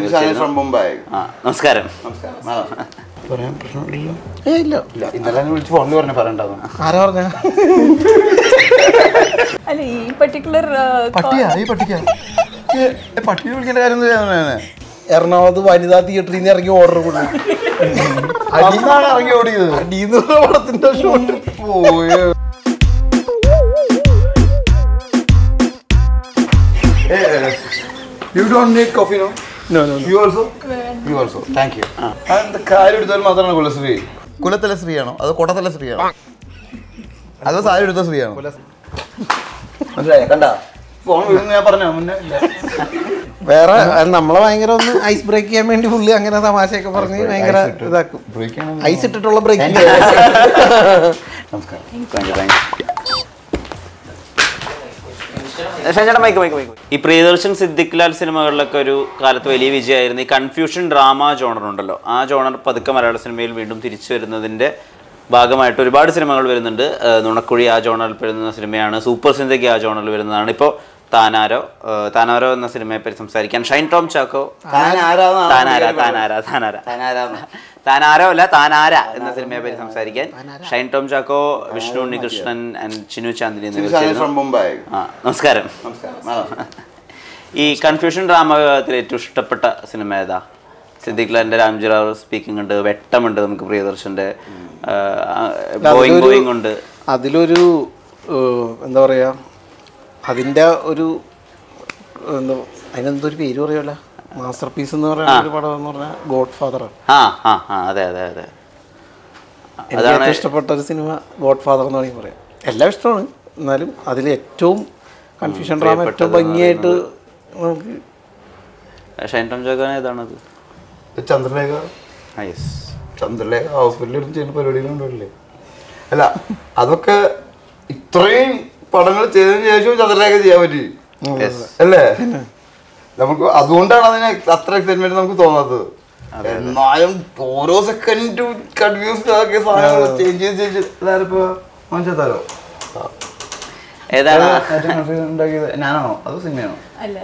Shalini from Mumbai ആ നമസ്കാരം നമസ്കാരം ആ. പറയാൻ പ്രശ്നമില്ലല്ലോ ഏ ഇല്ല ഇല്ല ഇന്നലെ എന്നെ വിളിച്ച് ഫോണിൽ പറഞ്ഞു പറയണ്ടാവും ആരാ പറഞ്ഞ അല്ല ഈ പർട്ടിക്കുലർ പട്ടിയാ ഈ പട്ടിക്കാ ഏ, ഏ, പട്ടിയെ വിളിക്കേണ്ട കാര്യം എന്തിനാണ് എറണാകുളത്ത് വനിതാ തിയേറ്ററിൽ നിന്ന് ഇറങ്ങി ഓർഡർ കൊടുക്കും അടിന്നാണ് ഇറങ്ങി ഓടിയത് അടിയെന്ന് പറഞ്ഞ പടത്തിന്റെ ഷോട്ട് പോയോ you don't need coffee no no no you also you also thank you അതെന്താ കാര്യം എടുത്താൽ മാത്രമാണ് കുലശ്രീ കുലത്തിലെ സ്ത്രീയാണോ അതോ കൊടത്തിലെ സ്ത്രീയാണോ അതോ സാരി എടുത്ത സ്ത്രീയാണോ മനസ്സിലായോ കണ്ട ഫോൺ വീഴുന്ന ഞാൻ പറഞ്ഞോ മുന്നേ ഇല്ല. വേറെ അത് നമ്മളെ ഭയങ്കര ഒന്ന് ഐസ് ബ്രേക്ക് ചെയ്യാൻ വേണ്ടി പുള്ളി അങ്ങനെ തമാശയൊക്കെ പറഞ്ഞ് ഭയങ്കര Ice ഇട്ട് ഇതാക്കും break ചെയ്യണം. ഐസ് ഇട്ടിട്ടുള്ള ബ്രേക്ക് നമസ്കാരം താങ്ക് യു താങ്ക് യു ഷാജേട്ടാ മൈക്ക് മൈക്ക് മൈക്ക് ഈ പ്രിയദർശൻ സിദ്ദിഖ് ലാൽ സിനിമകളിലൊക്കെ ഒരു കാലത്ത് വലിയ വിജയമായിരുന്നു ഈ കൺഫ്യൂഷൻ ഡ്രാമ ജോണർ ഉണ്ടല്ലോ ആ ജോണർ പതുക്കെ മലയാള സിനിമയിൽ വീണ്ടും തിരിച്ചു വരുന്നതിന്റെ ഭാഗമായിട്ട് ഒരുപാട് സിനിമകൾ വരുന്നുണ്ട് ഏഹ് നുണക്കുഴി ആ ജോണറിൽ വരുന്ന സിനിമയാണ് സൂപ്പർ സിന്ദഗി ആ ജോണറിൽ വരുന്നതാണ് ഇപ്പോൾ താനാരോ ഏഹ് താനാരോ എന്ന സിനിമയെ പറ്റി സംസാരിക്കാൻ ഷൈൻ ടോം ചാക്കോ താൻ ആരാന്നാണ് താനാര പേര് താനാര താനാര താനാരാന്ന്. താനാരോ അല്ല താനാര എന്ന സിനിമയെ പറ്റി സംസാരിക്കാൻ ഷൈൻ ടോം ചാക്കോ വിഷ്ണു ഉണ്ണികൃഷ്ണൻ ആൻഡ് ചിനു ചാന്ദിനി എന്നിവർ ശാലിനി ചേർന്ന് ഫ്രം മുംബൈ ആ നമസ്കാരം നമസ്കാരം ആ. ഈ കൺഫ്യൂഷൻ ഡ്രാമ വിഭാഗത്തിൽ ഏറ്റവും ഇഷ്ടപ്പെട്ട സിനിമ ഏതാ സിദ്ദിഖ് ലാലിന്റെ രാംജി റാവു സ്പീക്കിംഗ് ഉണ്ട് വെട്ടമുണ്ട് നമുക്ക് പ്രിയദർശന്റെ ബോയിങ് അതിലൊരു- ബോയിങ് ഉണ്ട് അതിലൊരു ഏഹ്, എന്താ പറയാ അതിന്റെ ഒരു എന്താ അതിനെന്തൊരു പേര് പറയുമല്ല മാസ്റ്റർ പീസ് എന്ന് പറയുന്ന ഒരു പടം എന്ന് പറഞ്ഞാൽ ഗോഡ് ഫാദർ ആ ആ ആ അതെ അതെ അതെ എനിക്ക് ഏറ്റവും ഇഷ്ടപ്പെട്ട ഒരു സിനിമ ഗോഡ് ഫാദർ എന്ന് വേണമെങ്കിൽ പറയാം എല്ലാം ഇഷ്ടമാണ് എന്നാലും അതിൽ ഏറ്റവും കൺഫ്യൂഷൻ ഡ്രാമ ഏറ്റവും പ്രിയപ്പെട്ടത് ഭംഗിയായിട്ട് നമുക്ക് ഷൈൻ ടോം ചാക്കോനെ ഏതാണത് ചന്ദ്രലേഖ ആ യെസ് ചന്ദ്രലേഖ ഹോസ്പിറ്റലിൽ ഇരുന്ന് ചെയ്യുന്ന പരിപാടികളുണ്ടല്ലേ അല്ല അതൊക്കെ ഇത്രയും പടങ്ങൾ ചെയ്തതിന് ശേഷം ചന്ദ്രലേഖ ചെയ്യാൻ പറ്റി യെസ് അല്ലേ നമുക്ക് അതുകൊണ്ടാണ് അതിന് അത്ര എക്സൈറ്റ്മെന്റ് നമുക്ക് തോന്നാത്തത് എന്നാലും ഓരോ സെക്കൻഡ് കൺഫ്യൂസ്ഡ് ആക്കിയ സാധനങ്ങൾ ചേഞ്ച് ചെയ്ത് ചേഞ്ച് ഇതാരിപ്പോ മനസ്സിലാലോ ഏതാണ് ഏറ്റവും കൺഫ്യൂഷൻ ഉണ്ടാക്കിയത് ഞാനാണോ അതോ സിനിമയാണോ അല്ല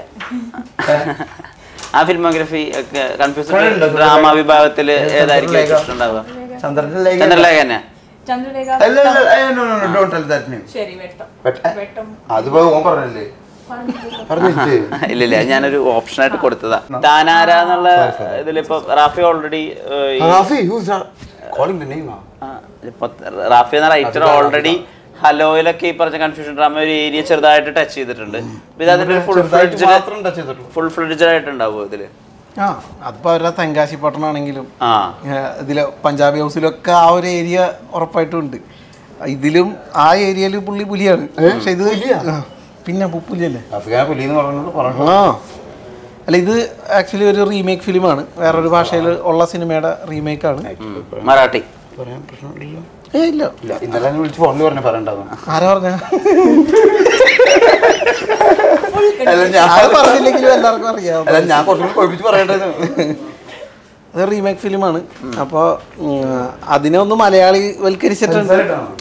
ആ ഫിലിമോഗ്രഫി ഒക്കെ കൺഫ്യൂഷൻ കണ്ടിട്ടുണ്ടോ? ഡ്രാമ വിഭാഗത്തിൽ ഏതായിരിക്കും ഏറ്റവും ഇഷ്ടം ഉണ്ടാവുക ചന്ദ്രലേഖ ചന്ദ്രലേഖ തന്നെ ചന്ദ്രലേഖ അല്ല അല്ല, അല്ല, no, no, no, don't tell that name. ശരി വെട്ടം വെട്ട- വെട്ടം അതിപ്പോ ഓൻ പറഞ്ഞല്ലേ പറഞ്ഞില്ലേ ഇല്ലില്ല ഞാനൊരു ഓപ്ഷൻ ആയിട്ട് കൊടുത്തതാ താനാര എന്നുള്ള ഇതിലിപ്പോ Rafi already Rafi who's that? calling the name ആ. റാഫി എന്ന റൈറ്റർ ഓൾറെഡി ഹലോയിലൊക്കെ ഈ പറഞ്ഞ കൺഫ്യൂഷൻ ഡ്രാമ ഒരു ഏരിയ ചെറുതായിട്ട് ടച്ച് ചെയ്തിട്ടുണ്ട് അപ്പൊ ഇത് അതിന്റെ ഫുൾ ചെറുതായിട്ട് ഫ്ലെഡ്ജഡ് മാത്രം touch ചെയ്തിട്ടുള്ളൂ. ഫുൾ ഫ്ലെഡ്ജഡ് ആയിട്ടുണ്ടാവും ഇതില് ആ അതിപ്പോൾ അവരുടെ തെങ്കാശി പട്ടണമാണെങ്കിലും ആ ഇതിൽ പഞ്ചാബി ഹൗസിലൊക്കെ ആ ഒരു ഏരിയ ഉറപ്പായിട്ടും ഉണ്ട് ഇതിലും ആ ഏരിയയിൽ പുള്ളി പുലിയാണ് പക്ഷെ ഇത് ആ, പിന്നെ പു- പുലിയല്ലേ അഫ്ഗാൻ പുലി എന്ന് പറഞ്ഞത് പറഞ്ഞു ആ അല്ല ഇത് ആക്ച്വലി ഒരു റീമേക്ക് ഫിലിമാണ് വേറൊരു ഭാഷയിൽ ഉള്ള സിനിമയുടെ റീമേക്കാണ് ഉം. മറാഠി പറയാൻ പ്രശ്നമില്ലല്ലോ ഏ ഇല്ല ഇല്ല ഇന്നലെ എന്നെ വിളിച്ച് ഫോണിൽ പറഞ്ഞു പറയണ്ടാവും ആരാ പറഞ്ഞ അല്ല ഞാൻ ആരും പറഞ്ഞില്ലെങ്കിലും എല്ലാവർക്കും അറിയാം അല്ല ഞാൻ കുറച്ചും കൂടി കുഴപ്പിച്ച് പറയണ്ടത് അത് റീമേക്ക് ഫിലിമാണ് അപ്പോൾ അതിനെ ഒന്ന് മലയാളി വൽക്കരിച്ചിട്ടുണ്ട്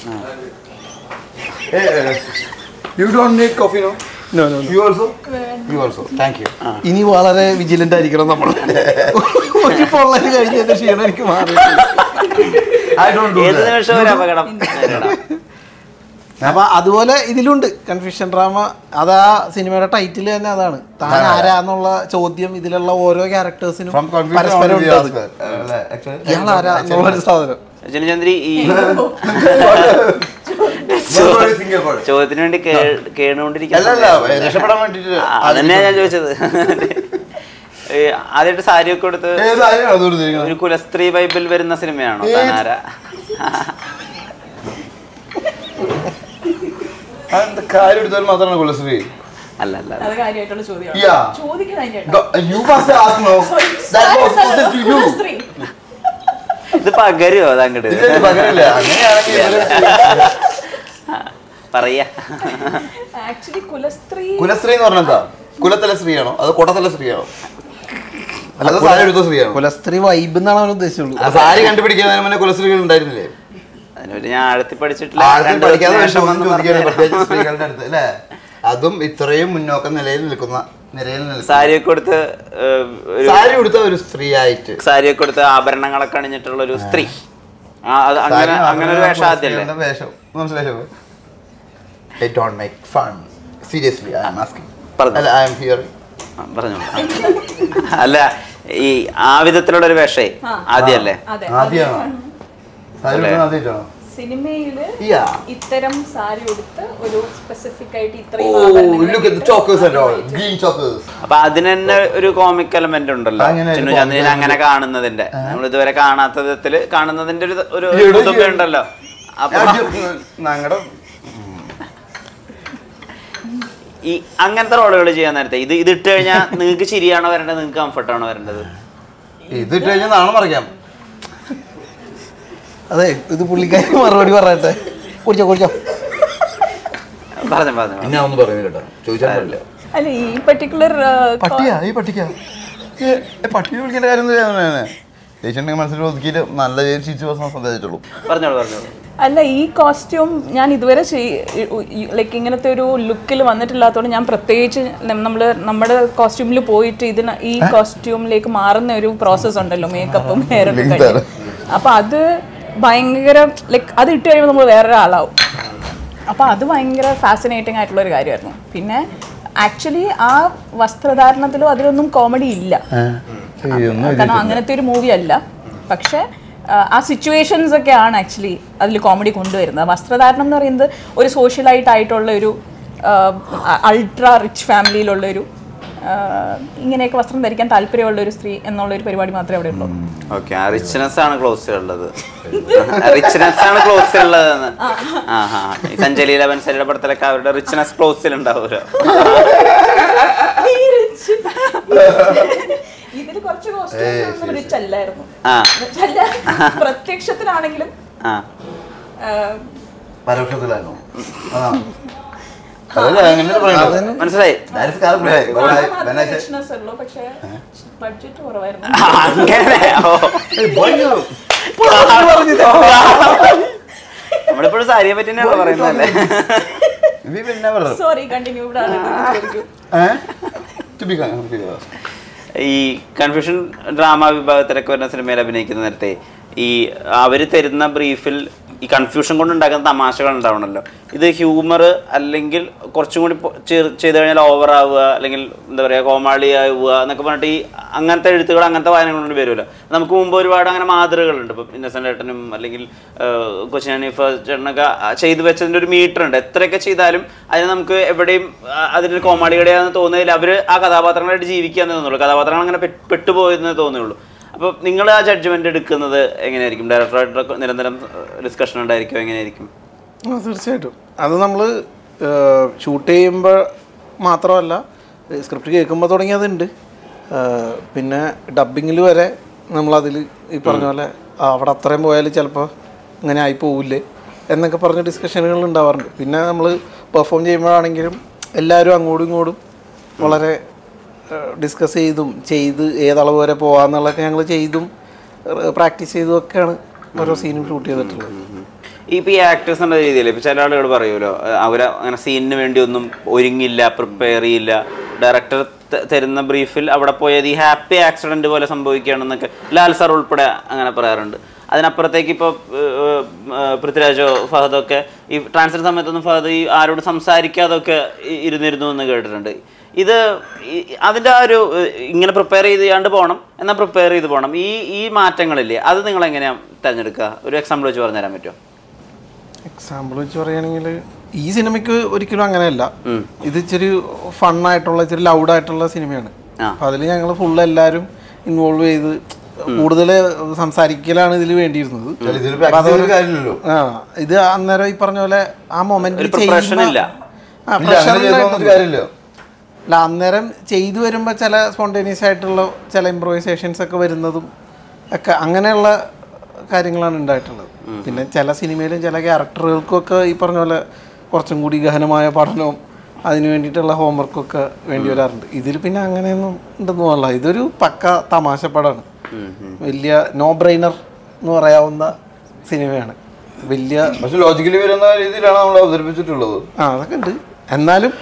you don't need coffee no No, no, no. You also you also thank you ഇനി വളരെ വിജിലന്റ് ആയിരിക്കണം നമ്മൾ ഒരു പൊള്ളൽ കഴിഞ്ഞതിന്റെ ക്ഷീണം എനിക്ക് മാറി ഐ ഡോണ്ട് ഏത് നിമിഷം ഒരു അപകടം നേരിടാം. അപ്പൊ അതുപോലെ ഇതിലുണ്ട് കൺഫ്യൂഷൻ ഡ്രാമ അത് ആ സിനിമയുടെ ടൈറ്റിൽ തന്നെ അതാണ് താൻ ആരാന്നുള്ള ചോദ്യം ഇതിലുള്ള ഓരോ ക്യാരക്ടേഴ്സിനും ഫ്രം പരസ്പരം ഉണ്ട് അത്. കൺഫ്യൂഷൻ ഇയാൾ ആരാ എന്നുള്ളൊരു സാധനം ജനചന്ദ്രി ഈ ചോദ്യത്തിന് വേണ്ടി കേ- അല്ല കേണുകൊണ്ടിരിക്കുന്ന അല്ല രക്ഷപ്പെടാൻ വേണ്ടിട്ട് അതന്നെയാ ഞാൻ ചോദിച്ചത് ഈ ആദ്യമായിട്ട് സാരിയൊക്കെ കൊടുത്ത് ഏത് ആരെയാണ് അത് കൊടുത്തിരിക്കുന്നത് ഒരു കുലസ്ത്രീ ബൈബിൾ വരുന്ന സിനിമയാണോ ഏത്? താനാര അതെന്താ കാര്യം എടുത്താൽ മാത്രമാണ് കുലശ്രീ അല്ല അല്ല അല്ല. അത് കാര്യമായിട്ടുള്ള ചോദ്യമാണ് Yeah. ചോദിക്കണം അതിന്റെ You must ask no. That was posted to you. സ്ത്രീ ഇത് പകരുമോ അതങ്ങട് ഇല്ല, ഇത് പകരമില്ല. അങ്ങനെയാണെങ്കിൽ ഇവര് പറയാ ആക്ച്വലി കുലസ്ത്രീ കുലസ്ത്രീ എന്ന് പറഞ്ഞാൽ എന്താ കുലത്തിലെ സ്ത്രീയാണോ അത് കൊടത്തിലെ സ്ത്രീയാണോ അല്ല സാരി എടുത്ത സ്ത്രീയാണോ കുലസ്ത്രീ വൈബ് എന്നാണ് അവൻ ഉദ്ദേശിച്ചുള്ളൂ ആ സാരി കണ്ടുപിടിക്കുന്നതിന് മുന്നേ കുലസ്ത്രീകൾ ഉണ്ടായിരുന്നില്ലേ അതിനൊരു ഞാൻ ആഴത്തി പഠിച്ചിട്ടില്ല ആദ്യം രണ്ട് പഠിക്കാതെ ദിവസം വേഷം വന്ന് ചോദിക്കാൻ പറഞ്ഞുതരാം. പ്രത്യേകിച്ച് സ്ത്രീകളുടെ അടുത്ത് അല്ലേ അതും ഇത്രയും മുന്നോക്ക നിലയിൽ നിൽക്കുന്ന നിലയിൽ നിൽക്കുന്ന സാരിയൊക്കെ കൊടുത്ത് ഏഹ്, ഒരു സാരി ഉടുത്ത ഒരു സ്ത്രീ ആയിട്ട് സാരിയൊക്കെ കൊടുത്ത് ആഭരണങ്ങളൊക്കെ അണിഞ്ഞിട്ടുള്ള ഒരു സ്ത്രീ ആ, അത് അങ്ങനെ അങ്ങനെ ഒരു വേഷം ആദ്യമല്ലേ വേഷം മനസ്സിലായോ I don't make fun seriously I am asking പറഞ്ഞോ. അല്ല ഐ ആം ഹിയർ ആ, പറഞ്ഞോ അല്ല ഈ ആ വിധത്തിലുള്ള ഒരു വേഷേ ആ. ആദ്യമല്ലേ അതെ ആദ്യമാണോ സാരി ഉടുക്കുന്നത് ആദ്യമായിട്ടാണോ സിനിമയില് Yeah. ഇത്തരം സാരി ഉടുത്ത് ഒരു സ്പെസിഫിക് ആയിട്ട് Oh, ഇത്രയും ആഭരണങ്ങൾ look at the ഇട്ട് chokers and all. ഉപയോഗിച്ച്. Green chokers. അപ്പൊ അതിന് തന്നെ ഒരു കോമിക് എലമെന്റ് ഉണ്ടല്ലോ അങ്ങനെ ഒരു ചിന്നു comic ചന്ദ്രൻ element. അങ്ങനെ കാണുന്നതിന്റെ നമ്മൾ ഇതുവരെ കാണാത്ത വിധത്തില് കാണുന്നതിന്റെ ഒരു ഒരു ഇവിടെ പുതുമ ഉണ്ടല്ലോ അപ്പൊ ഞങ്ങളുടെ ഈ അങ്ങനത്തെ റോളുകൾ ചെയ്യാൻ നേരത്തെ ഇത് ഇത് ഇട്ട് കഴിഞ്ഞാൽ നിങ്ങൾക്ക് ശരിയാണോ വരേണ്ടത് നിങ്ങൾക്ക് കംഫർട്ടാണോ വരേണ്ടത് ഇത് ഇട്ട് കഴിഞ്ഞാൽ നാണം മറിക്കാം അതെ ഇത് പുള്ളിക്കാരി മറുപടി പറയട്ടെ കുടിച്ചോ കുടിച്ചോ പറഞ്ഞു പറഞ്ഞു പിന്നെ ഒന്നും പറയുന്നില്ല കേട്ടോ ചോദിച്ചാൽ പാടില്ല അല്ല ഈ പെർട്ടിക്കുലർ പട്ടിയാ ഈ പട്ടിക്കാ ഏ, ഏ, പട്ടിയെ വിളിക്കേണ്ട കാര്യം ചേച്ചിട്ടുണ്ടെങ്കിൽ മനസ്സിൽ ഒതുക്കിയിട്ട് നല്ല രീതിയിൽ ചിരിച്ചു പോകാൻ സന്ദേശിച്ചുള്ളൂ പറഞ്ഞോളൂ പറഞ്ഞോളൂ അല്ല ഈ കോസ്റ്റ്യൂം ഞാൻ ഇതുവരെ ലൈക്ക് ഇങ്ങനത്തെ ഒരു ലുക്കിൽ വന്നിട്ടില്ലാത്തതുകൊണ്ട് ഞാൻ പ്രത്യേകിച്ച് നമ്മൾ നമ്മുടെ കോസ്റ്റ്യൂമിൽ പോയിട്ട് ഇതിന് ഈ കോസ്റ്റ്യൂമിലേക്ക് മാറുന്ന ഒരു പ്രോസസ്സ് ഉണ്ടല്ലോ മേക്കപ്പും ഹെയറൊക്കെ Link കഴിഞ്ഞ് തരാം. അപ്പൊ അത് ഭയങ്കര ലൈക്ക് അത് ഇട്ട് കഴിയുമ്പോൾ നമ്മൾ വേറൊരാളാവും അപ്പോൾ അത് ഭയങ്കര ഫാസിനേറ്റിംഗ് ആയിട്ടുള്ള ഒരു കാര്യമായിരുന്നു പിന്നെ ആക്ച്വലി ആ വസ്ത്രധാരണത്തിലും അതിലൊന്നും കോമഡി ഇല്ല കാരണം അങ്ങനത്തെ ഒരു മൂവി അല്ല പക്ഷെ ആ, ആ സിറ്റുവേഷൻസ് ഒക്കെയാണ് ആക്ച്വലി അതിൽ കോമഡി കൊണ്ടുവരുന്നത് വസ്ത്രധാരണം എന്ന് പറയുന്നത് ഒരു സോഷ്യലായിട്ടായിട്ടുള്ള ഒരു അൾട്രാ റിച്ച് ഫാമിലിയിലുള്ള ഒരു ആ, ഇങ്ങനെയൊക്കെ വസ്ത്രം ധരിക്കാൻ താല്പര്യമുള്ള ഒരു സ്ത്രീ എന്നുള്ള ഒരു പരിപാടി മാത്രമേ അവിടെ ഉള്ളൂ ഓക്കെ ആ റിച്ച്നെസ് ആണ് ക്ലോസ് ഉള്ളത് റിച്ച്നെസ് ആണ് ക്ലോസ് ഉള്ളത് ആ ഹാ ഈ സഞ്ജലി ലവൻസരിയുടെ പടത്തിലൊക്കെ അവരുടെ റിച്ച്നെസ് ക്ലോസിൽ ഉണ്ടാവുമല്ലോ ഇതിൽ കുറച്ച് കോസ്റ്റ്യൂംസ് റിച്ച് അല്ലായിരുന്നു ആ അല്ല പ്രത്യക്ഷത്തിലാണെങ്കിലും ആ ആ, പരോക്ഷത്തിലായിരുന്നു ആ. അതല്ല അങ്ങനെ പറയുന്നത് മനസ്സിലായി That is correct. But I- when I say- richness ഉള്ളൂ പക്ഷേ ബഡ്ജറ്റ് കുറവായിരുന്നു അങ്ങനെ ഓ Hey, boy, you- നമ്മളിപ്പോഴും സാരിയെ പറ്റി തന്നെയാണോ പറയുന്നതല്ലേ we will never- sorry continue ഇവിടെ ആളുകൾ ചോദിക്കും Eh? To be con- to be honest. ഈ കൺഫ്യൂഷൻ ഡ്രാമ വിഭാഗത്തിലൊക്കെ വരുന്ന സിനിമയിൽ അഭിനയിക്കുന്ന നേരത്തെ ഈ അവർ തരുന്ന ബ്രീഫിൽ ഈ കൺഫ്യൂഷൻ കൊണ്ട് ഉണ്ടാക്കുന്ന തമാശകൾ ഉണ്ടാവണമല്ലോ ഇത് ഹ്യൂമർ അല്ലെങ്കിൽ കുറച്ചും കൂടി പൊ- ചെയ്ത് ചെയ്ത് കഴിഞ്ഞാൽ ഓവർ ആവുക അല്ലെങ്കിൽ എന്താ പറയുക കോമാളി ആവുക എന്നൊക്കെ പറഞ്ഞിട്ട് ഈ അങ്ങനത്തെ എഴുത്തുകൾ അങ്ങനത്തെ വായനകൾ കൊണ്ട് വരുമല്ലോ നമുക്ക് മുമ്പ് ഒരുപാട് അങ്ങനെ മാതൃകകളുണ്ട് ഇപ്പം ഇന്നസെൻ്റ് ഏട്ടനും അല്ലെങ്കിൽ കൊച്ചിൻ ഹനീഫ ചേട്ടനൊക്കെ ആ ചെയ്തു വെച്ചതിൻ്റെ ഒരു മീറ്റർ ഉണ്ട് എത്രയൊക്കെ ചെയ്താലും അതിന് നമുക്ക് എവിടെയും ആ, അതിന് കോമാളിയുടെയാണെന്ന് തോന്നുന്നതിൽ അവർ ആ കഥാപാത്രങ്ങളായിട്ട് ജീവിക്കാന്നേ തോന്നുള്ളൂ കഥാപാത്രങ്ങൾ അങ്ങനെ പെ- പെട്ടുപോയെന്നേ തോന്നുള്ളൂ അപ്പോൾ നിങ്ങൾ ആ ജഡ്ജ്മെന്റ് എടുക്കുന്നത് എങ്ങനെയായിരിക്കും ഡയറക്ടറായിട്ട് നിരന്തരം ഡിസ്കഷൻ ഉണ്ടായിരിക്കും എങ്ങനെയായിരിക്കും ആ, തീർച്ചയായിട്ടും അത് നമ്മൾ ഷൂട്ട് ചെയ്യുമ്പോൾ മാത്രമല്ല സ്ക്രിപ്റ്റ് കേൾക്കുമ്പോൾ തുടങ്ങിയതുണ്ട് ആ, പിന്നെ ഡബിങ്ങിൽ വരെ നമ്മളതിൽ ഈ പറഞ്ഞ പോലെ ആ, അവിടെ അത്രയും പോയാൽ ചിലപ്പോൾ ഇങ്ങനെ ആയി പോവില്ലേ എന്നൊക്കെ പറഞ്ഞ ഡിസ്കഷനുകൾ ഉണ്ടാവാറുണ്ട് പിന്നെ നമ്മൾ പെർഫോം ചെയ്യുമ്പോഴാണെങ്കിലും എല്ലാവരും അങ്ങോട്ടും ഇങ്ങോട്ടും വളരെ ഡിസ്കസ് ചെയ്തും ചെയ്ത് ഏതളവ് വരെ പോകാമെന്നുള്ളതൊക്കെ ഞങ്ങൾ ചെയ്തും പ്രാക്ടീസ് ചെയ്തും ഒക്കെയാണ് ഓരോ സീനും ഷൂട്ട് ചെയ്തിട്ടുള്ളത് ഇപ്പൊ ഈ ആക്ടേഴ്സ് എന്ന രീതിയിൽ ഇപ്പൊ ചില ആളുകൾ പറയുമല്ലോ അവർ അങ്ങനെ സീനിന് വേണ്ടി ഒന്നും ഒരുങ്ങില്ല പ്രിപ്പയർ ചെയ്യില്ല ഡയറക്ടർ തരുന്ന ബ്രീഫിൽ അവിടെ പോയത് ഈ ഹാപ്പി ആക്സിഡന്റ് പോലെ സംഭവിക്കുകയാണെന്നൊക്കെ ലാൽ സാർ ഉൾപ്പെടെ അങ്ങനെ പറയാറുണ്ട് അതിനപ്പുറത്തേക്ക് ഇപ്പോൾ പൃഥ്വിരാജോ ഫഹദോ ഒക്കെ ഈ ട്രാൻസ്ഫർ സമയത്തൊന്നും ഫഹദ് ഈ ആരോട് സംസാരിക്കാതൊക്കെ ഇ- ഇരുന്നിരുന്നു എന്ന് കേട്ടിട്ടുണ്ട് ഇത് ഈ- അതിൻ്റെ ആ ഒരു ഏഹ്, ഇങ്ങനെ പ്രിപ്പയർ ചെയ്ത് ചെയ്യാണ്ട് പോകണം എന്നാൽ പ്രിപ്പയർ ചെയ്ത് പോകണം ഈ ഈ മാറ്റങ്ങളില്ലേ അത് നിങ്ങൾ എങ്ങനെയാണ് തിരഞ്ഞെടുക്കുക ഒരു എക്സാമ്പിൾ വെച്ച് പറഞ്ഞു തരാൻ പറ്റുമോ എക്സാമ്പിൾ വെച്ച് പറയുകയാണെങ്കിൽ ഈ സിനിമയ്ക്ക് ഒരിക്കലും അങ്ങനെയല്ല ഉം. ഇത് ഇച്ചിരി ഫണ്ണായിട്ടുള്ള ഇച്ചിരി ലൗഡായിട്ടുള്ള സിനിമയാണ് ആ. അപ്പോൾ അതിൽ ഞങ്ങൾ ഫുൾ എല്ലാവരും ഇൻവോൾവ് ചെയ്ത് കൂടുതൽ സംസാരിക്കലാണ് ഇതിൽ വേണ്ടിയിരുന്നത് അല്ല, ഇതിൽ practice ചെയ്തിട്ട് കാര്യമില്ലല്ലോ. ആ ഇത് അന്നേരം ഈ പറഞ്ഞ പോലെ ആ മൊമെന്റിൽ ഒരു preparation ഇല്ല. ഇല്ല, അങ്ങനെ ചെയ്ത് വന്നിട്ട് കാര്യമില്ല അല്ല അന്നേരം ചെയ്തു വരുമ്പോൾ ചില സ്പോണ്ടേനിയസ് ആയിട്ടുള്ള ചില ഇമ്പ്രൂവൈസേഷൻസ് ഒക്കെ വരുന്നതും ഒക്കെ അങ്ങനെയുള്ള കാര്യങ്ങളാണ് ഉണ്ടായിട്ടുള്ളത് പിന്നെ ചില സിനിമയിലും ചില ക്യാരക്ടറുകൾക്കൊക്കെ ഈ പറഞ്ഞ പോലെ കുറച്ചും കൂടി ഗഹനമായ പഠനവും അതിന് വേണ്ടിയിട്ടുള്ള ഹോംവർക്കൊക്കെ വേണ്ടി വരാറുണ്ട് ഇതിൽ പിന്നെ അങ്ങനെയൊന്നും ഉണ്ടെന്ന് തോന്നില്ല ഇതൊരു പക്ക തമാശ പടമാണ് വലിയ നോ ബ്രെയിനർ എന്ന് പറയാവുന്ന സിനിമയാണ് വലിയ പക്ഷെ ലോജിക്കലി വരുന്ന രീതിയിലാണ് നമ്മൾ അവതരിപ്പിച്ചിട്ടുള്ളത് ആ അതൊക്കെ ഉണ്ട് എന്നാലും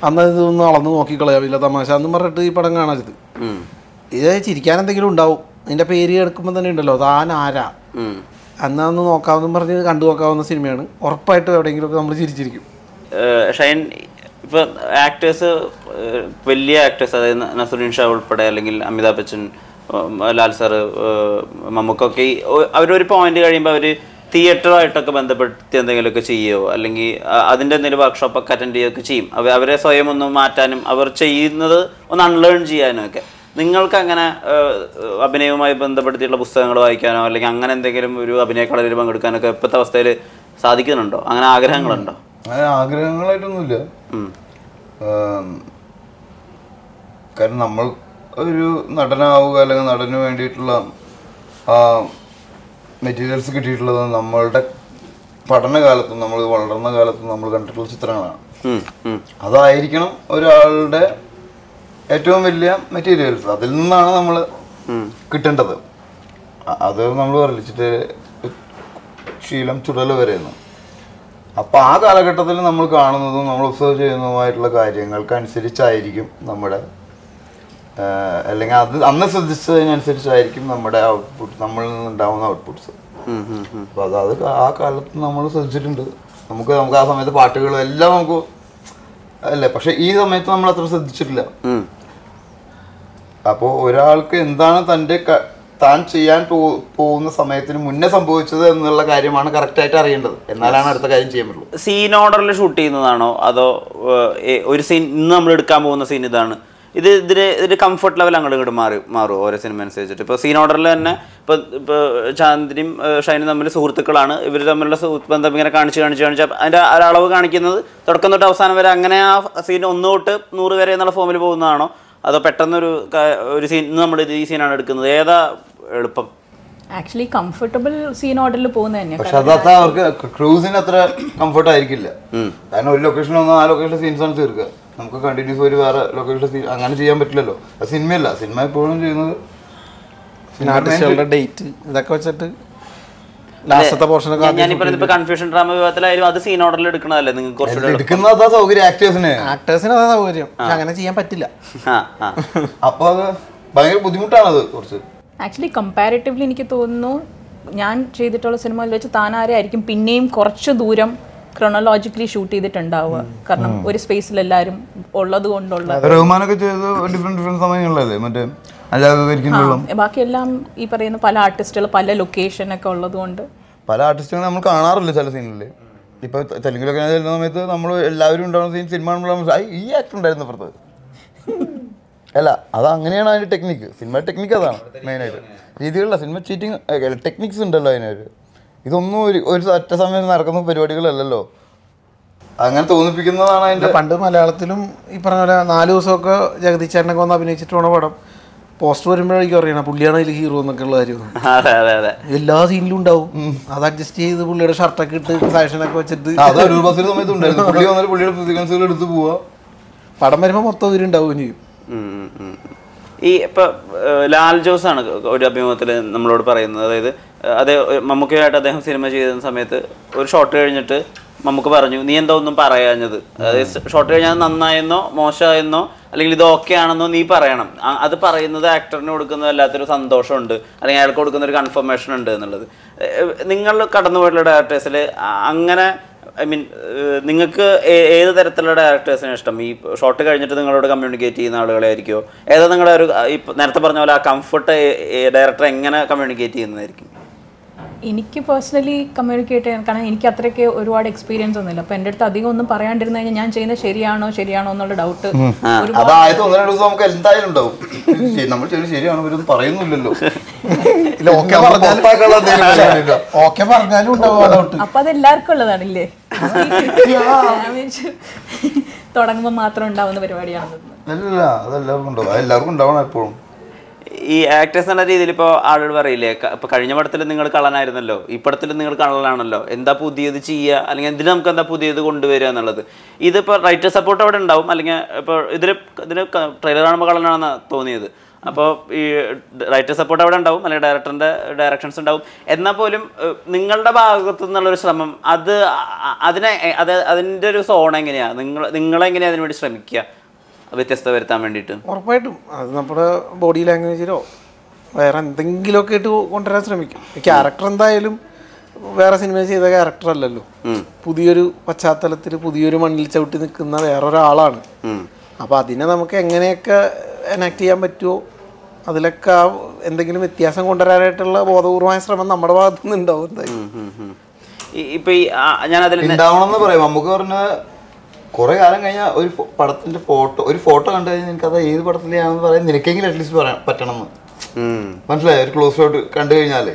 അന്ന് ഇതൊന്ന് അളന്ന് നോക്കിക്കളയാവില്ല തമാശ എന്നും പറഞ്ഞിട്ട് ഈ പടം കാണരുത് ഉം. ഇത് ചിരിക്കാൻ എന്തെങ്കിലും ഉണ്ടാവും ഇതിന്റെ പേര് കേൾക്കുമ്പോൾ തന്നെ ഉണ്ടല്ലോ താൻ ആരാ ഉം. അന്ന് അന്ന് നോക്കാമെന്നും പറഞ്ഞ് കണ്ടു നോക്കാവുന്ന സിനിമയാണ് ഉറപ്പായിട്ടും എവിടെയെങ്കിലുമൊക്കെ നമ്മൾ ചിരിച്ചിരിക്കും ഏഹ് ഷൈൻ ഇപ്പൊ ആക്ടേഴ്സ് വലിയ ആക്ടേഴ്സ് അതായത് ന- നസറുദ്ദീൻ ഷാ ഉൾപ്പെടെ അല്ലെങ്കിൽ അമിതാഭ് ബച്ചൻ ഉം, ലാൽ സാറ് ഏഹ് മമ്മൂക്കൊക്കെ ഈ ഒ- അവരൊരു പോയിന്റ് കഴിയുമ്പോൾ അവർ തിയേറ്ററുമായിട്ടൊക്കെ ബന്ധപ്പെടുത്തി എന്തെങ്കിലുമൊക്കെ ചെയ്യുമോ അല്ലെങ്കിൽ അ- അതിൻ്റെ എന്തെങ്കിലും വർക്ക്ഷോപ്പൊക്കെ അറ്റൻഡ് ചെയ്യുകയൊക്കെ ചെയ്യും അവ അവരെ സ്വയം ഒന്ന് മാറ്റാനും അവർ ചെയ്യുന്നത് ഒന്ന് അൺലേൺ ചെയ്യാനും ഒക്കെ നിങ്ങൾക്ക് അങ്ങനെ ഏഹ്, അഭിനയവുമായി ബന്ധപ്പെടുത്തിയിട്ടുള്ള പുസ്തകങ്ങൾ വായിക്കാനോ അല്ലെങ്കിൽ അങ്ങനെ എന്തെങ്കിലും ഒരു അഭിനയ കളരിയിൽ പങ്കെടുക്കാനൊക്കെ ഇപ്പോഴത്തെ അവസ്ഥയിൽ സാധിക്കുന്നുണ്ടോ അങ്ങനെ ആഗ്രഹങ്ങളുണ്ടോ അങ്ങനെ ആഗ്രഹങ്ങളായിട്ടൊന്നുമില്ല ഉം. ആം, കാരണം നമ്മൾ ഒരു നടനാവുക അല്ലെങ്കിൽ നടന് വേണ്ടിയിട്ടുള്ള മെറ്റീരിയൽസ് കിട്ടിയിട്ടുള്ളത് നമ്മളുടെ പഠനകാലത്തും നമ്മൾ വളർന്ന കാലത്തും നമ്മൾ കണ്ടിട്ടുള്ള ചിത്രങ്ങളാണ് ഉം, ഉം. അതായിരിക്കണം ഒരാളുടെ ഏറ്റവും വലിയ മെറ്റീരിയൽസ് അതിൽ നിന്നാണ് നമ്മൾ കിട്ടേണ്ടത് അ- അത് നമ്മൾ പറയിച്ചിട്ട് ശീലം ചുടൽ വരെയെന്ന് അപ്പോൾ ആ കാലഘട്ടത്തിൽ നമ്മൾ കാണുന്നതും നമ്മൾ ഒബ്സർവ് ചെയ്യുന്നതുമായിട്ടുള്ള കാര്യങ്ങൾക്ക് അനുസരിച്ചായിരിക്കും നമ്മുടെ ആഹ്, അല്ലെങ്കിൽ അത് അന്ന് ശ്രദ്ധിച്ചതിനനുസരിച്ചായിരിക്കും നമ്മുടെ ഔട്ട്പുട്ട് നമ്മളിൽ നിന്നുണ്ടാവുന്ന ഔട്ട്പുട്ട്സ് ഉം, ഉം, ഉം. അപ്പോൾ അത് അത് ആ കാലത്ത് നമ്മൾ ശ്രദ്ധിച്ചിട്ടുണ്ട് നമുക്ക് നമുക്ക് ആ സമയത്ത് പാട്ടുകളും എല്ലാം നമുക്ക് അല്ലേ പക്ഷെ ഈ സമയത്ത് നമ്മൾ അത്ര ശ്രദ്ധിച്ചിട്ടില്ല ഉം. അപ്പോൾ ഒരാൾക്ക് എന്താണ് തൻ്റെ ക- താൻ ചെയ്യാൻ പോ പോകുന്ന സമയത്തിന് മുന്നേ സംഭവിച്ചത് എന്നുള്ള കാര്യമാണ് കറക്റ്റായിട്ട് അറിയേണ്ടത് എന്നാലാണ് അടുത്ത കാര്യം ചെയ്യാൻ പറ്റുള്ളൂ സീൻ ഓർഡറിൽ ഷൂട്ട് ചെയ്യുന്നതാണോ അതോ ഏഹ്, ഏ- ഒരു സീൻ ഇന്ന് നമ്മൾ എടുക്കാൻ പോകുന്ന സീൻ ഇതാണ് ഇത് ഇതിന് ഇതിന്റെ കംഫർട്ട് ലെവൽ അങ്ങോട്ട് ഇങ്ങോട്ട് മാറി മാറും ഓരോ സിനിമ അനുസരിച്ചിട്ട് ഇപ്പോൾ സീൻ ഓർഡറിൽ തന്നെ ഇപ്പോൾ ഇപ്പോൾ ചാന്ദിനിയും ഏഹ്, ഷൈനും തമ്മിൽ സുഹൃത്തുക്കളാണ് ഇവർ തമ്മിലുള്ള സുഹൃത്ത് ബന്ധം ഇങ്ങനെ കാണിച്ച് കാണിച്ച് കാണിച്ച് അപ്പൊ അതിന്റെ ആ ഒരു അളവ് കാണിക്കുന്നത് തുടക്കം തൊട്ട് അവസാനം വരെ അങ്ങനെ ആ സീൻ ഒന്ന് തൊട്ട് നൂറ് വരെ എന്നുള്ള ഫോമിൽ പോകുന്നതാണോ അതോ പെട്ടെന്നൊരു ക- ഒരു സീൻ ഇന്ന് നമ്മൾ ഈ സീനാണ് എടുക്കുന്നത് ഏതാ എളുപ്പം ആക്ച്വലി കംഫർട്ടബിൾ സീൻ ഓർഡറിൽ പോകുന്നത് തന്നെയാണ് പക്ഷെ അത് അത്ര അവർക്ക് ക്രൂസിന് അത്ര കംഫർട്ട് ആയിരിക്കില്ല കാരണം ഒരു ലൊക്കേഷൻ വന്നാൽ ആ ലൊക്കേഷൻ സീൻസ് ആണ് തീർക്കുക നമുക്ക് കണ്ടിന്യൂസ് ഒരു വേറെ ലൊക്കേഷൻ സീൻ അങ്ങനെ ചെയ്യാൻ പറ്റില്ലല്ലോ അത് സിനിമയല്ല സിനിമ എപ്പോഴും ചെയ്യുന്നത് പിന്നെ ആർട്ടിസ്റ്റുകളുടെ ഡേറ്റ് ഇതൊക്കെ വെച്ചിട്ട് ലാസ്റ്റത്തെ പോർഷനൊക്കെ ഞാൻ- ഞാനീ പറയുന്നത് ഇപ്പൊ കൺഫ്യൂഷൻ ഡ്രാമ വിഭാഗത്തിലായാലും അത് സീൻ ഓർഡറിൽ എടുക്കണതല്ലേ നിങ്ങൾക്ക് കുറച്ചുകൂടെ എളുപ്പം? എടുക്കുന്ന അതാ സൗകര്യം ആക്ടേഴ്സിന് ആക്ടേഴ്സിന് അതാ സൗകര്യം പക്ഷെ അങ്ങനെ ചെയ്യാൻ പറ്റില്ല ആ ആ അപ്പൊ അത് ഭയങ്കര ബുദ്ധിമുട്ടാണത് കുറച്ച് ആക്ച്വലി കമ്പാരിറ്റീവ്ലി എനിക്ക് തോന്നുന്നു ഞാൻ ചെയ്തിട്ടുള്ള സിനിമയിൽ വെച്ച് താനാരെ ആയിരിക്കും പിന്നെയും കുറച്ച് ദൂരം ക്രൊണോളജിക്കലി ഷൂട്ട് ചെയ്തിട്ടുണ്ടാവുക കാരണം ഒരു സ്പേസിൽ എല്ലാവരും ഉള്ളത് കൊണ്ടുള്ള റഹ്മാനൊക്കെ ചെയ്ത് ഡിഫറെന്റ് ഡിഫറെന്റ് സമയങ്ങളിലല്ലേ മറ്റേ അജാഗരിക്കുമ്പോഴും ബാക്കിയെല്ലാം ഈ പറയുന്ന പല ആർട്ടിസ്റ്റുകൾ പല ലൊക്കേഷൻ ഒക്കെ ഉള്ളത് കൊണ്ട് പല ആർട്ടിസ്റ്റുകളും നമ്മൾ കാണാറില്ല ചില സീനില് ഇപ്പൊ തെ- തെലുങ്കിലൊക്കെ ഞാൻ ചെല്ലുന്ന സമയത്ത് നമ്മൾ എല്ലാവരും ഉണ്ടാവുന്ന സീൻ സിനിമ കാണുമ്പോൾ "ഐ, ഈ ആക്ടർ ഉണ്ടായിരുന്നു അപ്പുറത്ത് അല്ല അത് അങ്ങനെയാണ് അതിന്റെ ടെക്നിക്ക് സിനിമ ടെക്നിക്ക് അതാണ് മെയിനായിട്ട് രീതികളില്ല സിനിമ ചീറ്റിംഗ് ടെക്നിക്സ് ഉണ്ടല്ലോ അതിനൊരു ഇതൊന്നും ഒരു ഒരു ഒറ്റ സമയം നടക്കുന്ന പരിപാടികളല്ലല്ലോ അങ്ങനെ തോന്നിപ്പിക്കുന്നതാണ് അതിന്റെ പണ്ട് മലയാളത്തിലും ഈ പറഞ്ഞ പോലെ നാല് ദിവസമൊക്കെ ജഗദീഷ് ചേട്ടനൊക്കെ വന്ന് അഭിനയിച്ചിട്ട് പോണ പടം പോസ്റ്റർ വരുമ്പോഴേക്കും അറിയണം പുള്ളിയാണ് അതിൽ ഹീറോ എന്നൊക്കെ ഉള്ള കാര്യം അതെ അതെ അതെ എല്ലാ സീനിലും ഉണ്ടാവും അത് അഡ്ജസ്റ്റ് ചെയ്ത് പുള്ളിയുടെ ഷർട്ടൊക്കെ ഇട്ട് സാക്ഷനൊക്കെ വെച്ചിട്ട് ആ, അത് ഒരു ബസ്സിൽ സമയത്ത് ഉണ്ടായിരുന്നു പുള്ളി വന്നിട്ട് പുള്ളിയുടെ സീക്വൻസുകൾ എടുത്ത് പോവാ പടം വരുമ്പോൾ മൊത്തം ഇവരുണ്ടാവുകയും ചെയ്യും ഉം, ഉം, ഉം. ഈ ഇപ്പൊ ഏഹ്, ലാൽ ജോസ് ആണ് ഒരു അഭിമുഖത്തിൽ നമ്മളോട് പറയുന്നത് അതായത് ഏഹ്, അതേ മമ്മൂക്കയായിട്ട് അദ്ദേഹം സിനിമ ചെയ്ത സമയത്ത് ഒരു ഷോട്ട് കഴിഞ്ഞിട്ട് മമ്മൂക്ക പറഞ്ഞു നീ എന്താ ഒന്നും പറയാഞ്ഞത് അതായത് ഷോട്ട് കഴിഞ്ഞാൽ നന്നായെന്നോ മോശമായെന്നോ അല്ലെങ്കിൽ ഇത് ഓക്കെ ആണെന്നോ നീ പറയണം ആ- അത് പറയുന്നത് ആക്ടറിന് കൊടുക്കുന്ന വല്ലാത്തൊരു സന്തോഷമുണ്ട് അല്ലെങ്കിൽ അയാൾക്ക് കൊടുക്കുന്ന ഒരു കൺഫർമേഷൻ ഉണ്ട് എന്നുള്ളത് ഏഹ്, നിങ്ങൾ കടന്നു പോയിട്ടുള്ള ഡയറക്ടേഴ്സിൽ അങ്ങനെ ഐ മീൻ നിങ്ങൾക്ക് ഏ- ഏത് തരത്തിലുള്ള ഡയറക്ടേഴ്സിനെ ഇഷ്ടം ഈ ഷോട്ട് കഴിഞ്ഞിട്ട് നിങ്ങളോട് കമ്മ്യൂണിക്കേറ്റ് ചെയ്യുന്ന ആളുകളെ ആയിരിക്കുമോ ഏതാ നിങ്ങളുടെ ഒരു ആ, ഇപ്പൊ നേരത്തെ പറഞ്ഞ പോലെ ആ കംഫർട്ട് ഡയറക്ടർ എങ്ങനെ കമ്മ്യൂണിക്കേറ്റ് ചെയ്യുന്നതായിരിക്കും എനിക്ക് പേഴ്സണലി കമ്മ്യൂണിക്കേറ്റ് ചെയ്യാൻ കാരണം എനിക്ക് അത്രയ്ക്ക് ഒരുപാട് എക്സ്പീരിയൻസ് ഒന്നുമില്ല അപ്പോൾ എൻ്റെ അടുത്ത് അധികം ഒന്നും പറയാണ്ടിരുന്നു കഴിഞ്ഞാൽ ഞാൻ ചെയ്യുന്നത് ശരിയാണോ ശരിയാണോ എന്നുള്ള ഡൗട്ട് അത് ആദ്യത്തെ ഒന്ന് രണ്ട് ദിവസം നമുക്ക് എന്തായാലും ഉണ്ടാവും ശരി, നമ്മൾ ചെയ്ത് ശരിയാണ് ഇവരൊന്നും പറയുന്നില്ലല്ലോ ഇല്ല ഓക്കെ നമ്മളെ പറഞ്ഞാലും പുറത്താക്കാനുള്ള എന്തെങ്കിലും പരിപാടിയുണ്ടോ? ഓക്കെ പറഞ്ഞാലും ഉണ്ടാവും ആ ഡൗട്ട് അപ്പൊ അത് എല്ലാവർക്കും ഉള്ളതാണില്ലേ ഞാൻ വിചാരിച്ചു തുടങ്ങുമ്പോൾ മാത്രം ഉണ്ടാവുന്ന പരിപാടിയാണെന്ന് അല്ല അതെല്ലാവർക്കും ഉണ്ടാവും അത് എല്ലാവർക്കും ഉണ്ടാവണം എപ്പോഴും ഈ ആക്ടേഴ്സ് എന്ന രീതിയിൽ ഇപ്പോൾ ആളുകൾ പറയില്ലേ ക- ഇപ്പൊ കഴിഞ്ഞ പടത്തിൽ നിങ്ങൾ കള്ളനായിരുന്നല്ലോ ഈ പടത്തിൽ നിങ്ങൾ കള്ളനാണല്ലോ എന്താ പുതിയത് ചെയ്യുക അല്ലെങ്കിൽ എന്തിനു നമുക്ക് എന്താ പുതിയത് കൊണ്ടുവരിക എന്നുള്ളത് ഇതിപ്പോൾ റൈറ്റർ സപ്പോർട്ട് അവിടെ ഉണ്ടാവും അല്ലെങ്കിൽ ഇപ്പോൾ ഇതിൽ ഇതിന് ട്രെയിലർ കാണുമ്പോൾ കള്ളനാണെന്നാണ് തോന്നിയത് അപ്പോൾ ഈ റൈറ്റർ സപ്പോർട്ട് അവിടെ ഉണ്ടാവും അല്ലെങ്കിൽ ഡയറക്ടറിന്റെ ഡയറക്ഷൻസ് ഉണ്ടാവും എന്നാൽ പോലും ഏഹ്, നിങ്ങളുടെ ഭാഗത്തു നിന്നുള്ളൊരു ശ്രമം അത് അ- അതിനെ എ- അത് അതിൻ്റെ ഒരു സോൺ എങ്ങനെയാ നിങ്ങൾ നിങ്ങളെങ്ങനെയാ അതിനു വേണ്ടി ശ്രമിക്കുക വ്യത്യസ്തത വരുത്താൻ വേണ്ടിയിട്ട് ഉറപ്പായിട്ടും അത് നമ്മുടെ ബോഡി ലാംഗ്വേജിലോ വേറെ എന്തെങ്കിലുമൊക്കെ ഇട്ട് കൊണ്ടുവരാൻ ശ്രമിക്കും ക്യാരക്ടർ എന്തായാലും വേറെ സിനിമ ചെയ്ത ക്യാരക്ടർ അല്ലല്ലോ പുതിയൊരു പശ്ചാത്തലത്തിൽ പുതിയൊരു മണ്ണിൽ ചവിട്ടി നിൽക്കുന്ന വേറൊരാളാണ് ഉം. അപ്പോൾ അതിനെ നമുക്ക് എങ്ങനെയൊക്കെ എനാക്ട് ചെയ്യാൻ പറ്റുമോ അതിലൊക്കെ ആ എന്തെങ്കിലും വ്യത്യാസം കൊണ്ടുവരാനായിട്ടുള്ള ബോധപൂർവമായ ശ്രമം നമ്മുടെ ഭാഗത്തു നിന്ന് ഉണ്ടാവും എന്തായാലും ഉം, ഉം, ഉം. ഈ- ഇപ്പൊ ഈ ഞാൻ അതിൽ ഉണ്ടാവണം എന്ന് പറയും നമുക്ക് പറഞ്ഞ കുറെ കാലം കഴിഞ്ഞാൽ ഒരു ഫോ- പടത്തിന്റെ ഫോട്ടോ ഒരു ഫോട്ടോ കണ്ടു കഴിഞ്ഞാൽ നിനക്ക് അത് ഏത് പടത്തിലാണെന്ന് പറയാൻ നിനക്കെങ്കിലും അറ്റ്ലീസ്റ്റ് പറയാൻ പറ്റണം എന്ന് മനസ്സിലായോ ഒരു ക്ലോസ് ഷോട്ട് കണ്ടു കഴിഞ്ഞാലേ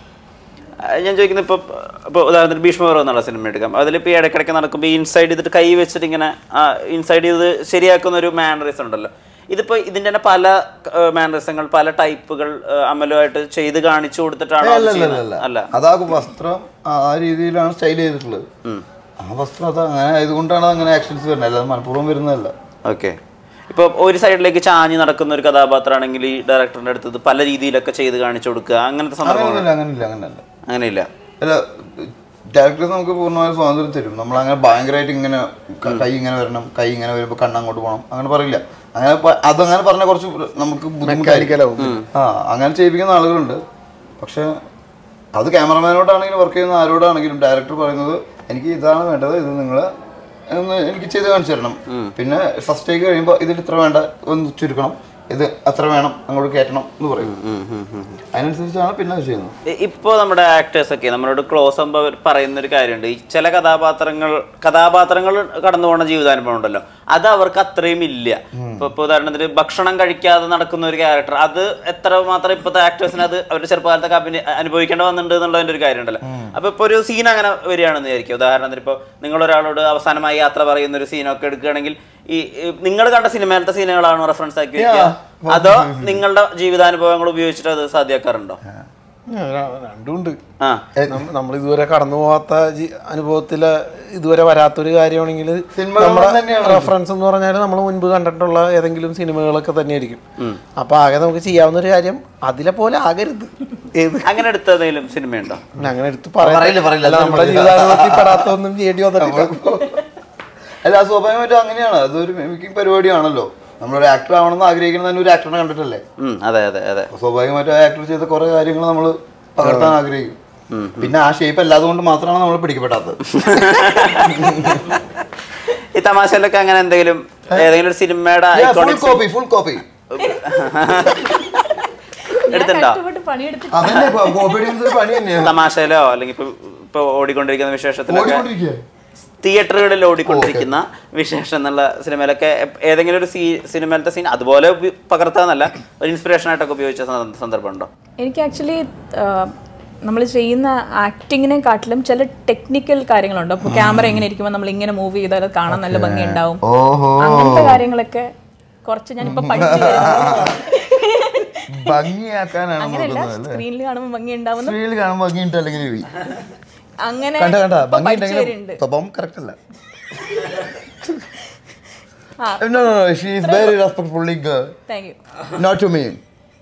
ഞാൻ ചോദിക്കുന്നത് ഇപ്പോൾ ഇപ്പോൾ ഉദാഹരണത്തിന് ഭീഷ്മപർവ്വം എന്നുള്ള സിനിമ എടുക്കാം അതിലിപ്പോൾ ഈ ഇടയ്ക്കിടയ്ക്ക് നടക്കുമ്പോൾ ഈ ഇൻസൈഡ് ചെയ്തിട്ട് കൈ വെച്ചിട്ട് ഇങ്ങനെ ഇൻസൈഡ് ചെയ്ത് ശരിയാക്കുന്ന ഒരു മാനറിസം ഉണ്ടല്ലോ ഇതിപ്പോൾ ഇതിൻ്റെ തന്നെ പല മാനറിസങ്ങൾ പല ടൈപ്പുകൾ അമലുമായിട്ട് ചെയ്ത് കാണിച്ചു കൊടുത്തിട്ടാണോ അത് അല്ല അല്ല ചെയ്യുന്നത്? അല്ല അല്ല അതാ വസ്ത്രം ആ ആ രീതിയിലാണ് സ്റ്റൈൽ ചെയ്തിട്ടുള്ളത് ആ വസ്ത്രം അത് അങ്ങനെ ആയതുകൊണ്ടാണ് അങ്ങനെ ആക്ഷൻസ് വരുന്നത് അല്ലാതെ മനഃപൂർവ്വം വരുന്നതല്ല ഓക്കെ ഇപ്പോൾ ഒരു സൈഡിലേക്ക് ചാഞ്ഞ് നടക്കുന്ന ഒരു കഥാപാത്രമാണെങ്കിൽ ഈ ഡയറക്ടറിൻ്റെ അടുത്തത് പല രീതിയിലൊക്കെ ചെയ്ത് കാണിച്ചു കൊടുക്കുക അങ്ങനത്തെ സന്ദർഭങ്ങൾ അങ്ങനെയൊന്നുമില്ല അങ്ങനെയില്ല അങ്ങനെയല്ല അങ്ങനെയില്ല അല്ല ഡയറക്ടേഴ്സ് നമുക്ക് പൂർണ്ണമായ സ്വാതന്ത്ര്യം തരും നമ്മൾ അങ്ങനെ ഭയങ്കരമായിട്ട് ഇങ്ങനെ ക- കൈ ഇങ്ങനെ വരണം കൈ ഇങ്ങനെ വരുമ്പോൾ കണ്ണങ്ങോട്ട് പോകണം അങ്ങനെ പറയില്ല അങ്ങനെ പ- അതങ്ങനെ പറഞ്ഞ കുറച്ച് നമുക്ക് ബുദ്ധിമുട്ടായിരിക്കും ആ അങ്ങനെ ചെയ്യിപ്പിക്കുന്ന ആളുകളുണ്ട് പക്ഷെ അത് ക്യാമറമാനോടാണെങ്കിലും വർക്ക് ചെയ്യുന്ന ആരോടാണെങ്കിലും ഡയറക്ടർ പറയുന്നത് എനിക്ക് ഇതാണ് വേണ്ടത് ഇത് നിങ്ങൾ ഒന്ന് എനിക്ക് ചെയ്ത് കാണിച്ചു തരണം പിന്നെ ഫസ്റ്റ് ടേക്ക് കഴിയുമ്പോൾ ഇതിൽ ഇത്ര വേണ്ട ഒന്ന് ചുരുക്കണം ഇത് അത്ര വേണം അങ്ങോട്ട് കയറ്റണം എന്ന് പറയും അതിനനുസരിച്ചാണ് പിന്നെ അത് ചെയ്യുന്നത് ഇപ്പോൾ നമ്മുടെ ആക്ടേഴ്സ് ഒക്കെ നമ്മളോട് ക്ലോസ് ആകുമ്പോൾ പറയുന്ന ഒരു കാര്യമുണ്ട് ഈ ചില കഥാപാത്രങ്ങൾ കഥാപാത്രങ്ങൾ കടന്നു പോകുന്ന ജീവിതാനുഭവം ഉണ്ടല്ലോ അത് അവർക്ക് അത്രയും ഇല്ല ഇപ്പൊ ഇപ്പൊ ഉദാഹരണത്തിന് ഭക്ഷണം കഴിക്കാതെ നടക്കുന്ന ഒരു ക്യാരക്ടർ അത് എത്ര മാത്രം ഇപ്പോഴത്തെ ആക്ടേഴ്സിന് അത് അവരുടെ ചെറുപ്പകാലത്തൊക്കെ അഭിനയ അനുഭവിക്കേണ്ടി വന്നിട്ടുണ്ട് എന്നുള്ളതിന്റെ ഒരു കാര്യമുണ്ടല്ലോ അപ്പൊ ഇപ്പൊ ഒരു സീൻ അങ്ങനെ വരികയാണെന്ന് വിചാരിക്കും ഉദാഹരണത്തിന് ഇപ്പോൾ നിങ്ങൾ ഒരാളോട് അവസാനമായി യാത്ര പറയുന്ന ഒരു സീനൊക്കെ എടുക്കുകയാണെങ്കിൽ ഈ നിങ്ങൾ കണ്ട സിനിമയിലത്തെ സീനുകളാണോ റെഫറൻസ് ആക്കി വെക്കുക അതോ നിങ്ങളുടെ ജീവിതാനുഭവങ്ങൾ ഉപയോഗിച്ചിട്ട് അത് സാധ്യമാക്കാറുണ്ടോ രണ്ടും ഉണ്ട് ആ നമ്മൾ ഇതുവരെ കടന്നു പോകാത്ത ജി- അനുഭവത്തില് ഇതുവരെ വരാത്തൊരു കാര്യമാണെങ്കിൽ സിനിമകൾ നമ്മുടെ തന്നെയാണ്. റെഫറൻസ് എന്ന് പറഞ്ഞാൽ നമ്മൾ മുൻപ് കണ്ടിട്ടുള്ള ഏതെങ്കിലും സിനിമകളൊക്കെ തന്നെയായിരിക്കും അപ്പൊ ആകെ നമുക്ക് ചെയ്യാവുന്ന ഒരു കാര്യം അതിലെ പോലെ ആകരുത് ഏത് അങ്ങനെ എടുത്തതെങ്കിലും സിനിമയുണ്ടോ പിന്നെ അങ്ങനെ എടുത്ത് പറയാൻ പറയില്ല, പറയില്ല. അല്ല, നമ്മുടെ ജീവിതാനുഭവത്തിൽ പെടാത്തൊന്നും ചെയ്യേണ്ടി വന്നിട്ടില്ല അല്ല അത് സ്വാഭാവികമായിട്ടും അങ്ങനെയാണ് അതൊരു മിമിക്കിംഗ് പരിപാടിയാണല്ലോ നമ്മളൊരു ആക്ടർ ആവണമെന്ന് ആഗ്രഹിക്കുന്നത് തന്നെ ഒരു ആക്ടറിനെ കണ്ടിട്ടല്ലേ ഉം, അതെ അതെ അതെ അപ്പൊ സ്വാഭാവികമായിട്ടും ആ ആക്ടർ ചെയ്ത കുറെ കാര്യങ്ങൾ നമ്മൾ പകർത്താൻ ആഗ്രഹിക്കും പിന്നെ ആ ഷേപ്പ് അല്ലാതെ കൊണ്ട് മാത്രമാണ് നമ്മൾ പിടിക്കപ്പെടാത്തത് ഈ തമാശയിലൊക്കെ അങ്ങനെ എന്തെങ്കിലും ഏതെങ്കിലും ഒരു സിനിമയുടെ full iconic copy full copy എടുത്തിട്ടുണ്ടോ കഷ്ടപ്പെട്ട് പണിയെടുത്ത് അതന്നെ കോപ്പി അടിക്കുന്നത് പണി തന്നെയാണ് തമാശയിലോ അല്ലെങ്കിൽ ഇപ്പൊ ഇപ്പൊ ഓടിക്കൊണ്ടിരിക്കുന്ന വിശേഷത്തിലൊക്കെ ഓടിക്കൊണ്ടിരിക്കുക തിയേറ്ററുകളിൽ ഓടിക്കൊണ്ടിരിക്കുന്ന വിശേഷം എന്നുള്ള സിനിമയിലൊക്കെ എപ്- ഏതെങ്കിലും ഒരു സീ സിനിമയിലത്തെ സീൻ അതുപോലെ ഉപ- പകർത്താന്നല്ല ഒരു ഇൻസ്പിറേഷൻ ആയിട്ടൊക്കെ ഉപയോഗിച്ച സന്ദ- സന്ദർഭമുണ്ടോ എനിക്ക് ആക്ച്വലി നമ്മൾ ചെയ്യുന്ന ആക്ടിങ്ങിനെ കാട്ടിലും ചില ടെക്നിക്കൽ കാര്യങ്ങളുണ്ട് അപ്പോൾ ക്യാമറ എങ്ങനെ ഇരിക്കുമ്പോൾ നമ്മൾ ഇങ്ങനെ മൂവ് ചെയ്താൽ അത് കാണാൻ നല്ല ഭംഗി ഉണ്ടാവും ഓഹോ അങ്ങനത്തെ കാര്യങ്ങളൊക്കെ കുറച്ച് ഞാനിപ്പോ പഠിച്ചു വരുന്നു. ഭംഗിയാക്കാനാണ് അങ്ങനെയല്ല നോക്കുന്നത് അല്ലേ സ്ക്രീനിൽ കാണുമ്പോൾ ഭംഗി ഉണ്ടാവുന്ന സ്ത്രീയിൽ കാണുമ്പോൾ ഭംഗിയുണ്ട് അല്ലെങ്കിൽ ഇവി. അങ്ങനെ കണ്ട കണ്ട ഇപ്പൊ ഭംഗി പഠിച്ചു ഉണ്ടെങ്കിലും വരുന്നുണ്ട് സ്വഭാവം കറക്റ്റ് അല്ല ആ No, no, no. She is very respectfully girl. Thank you Not to me.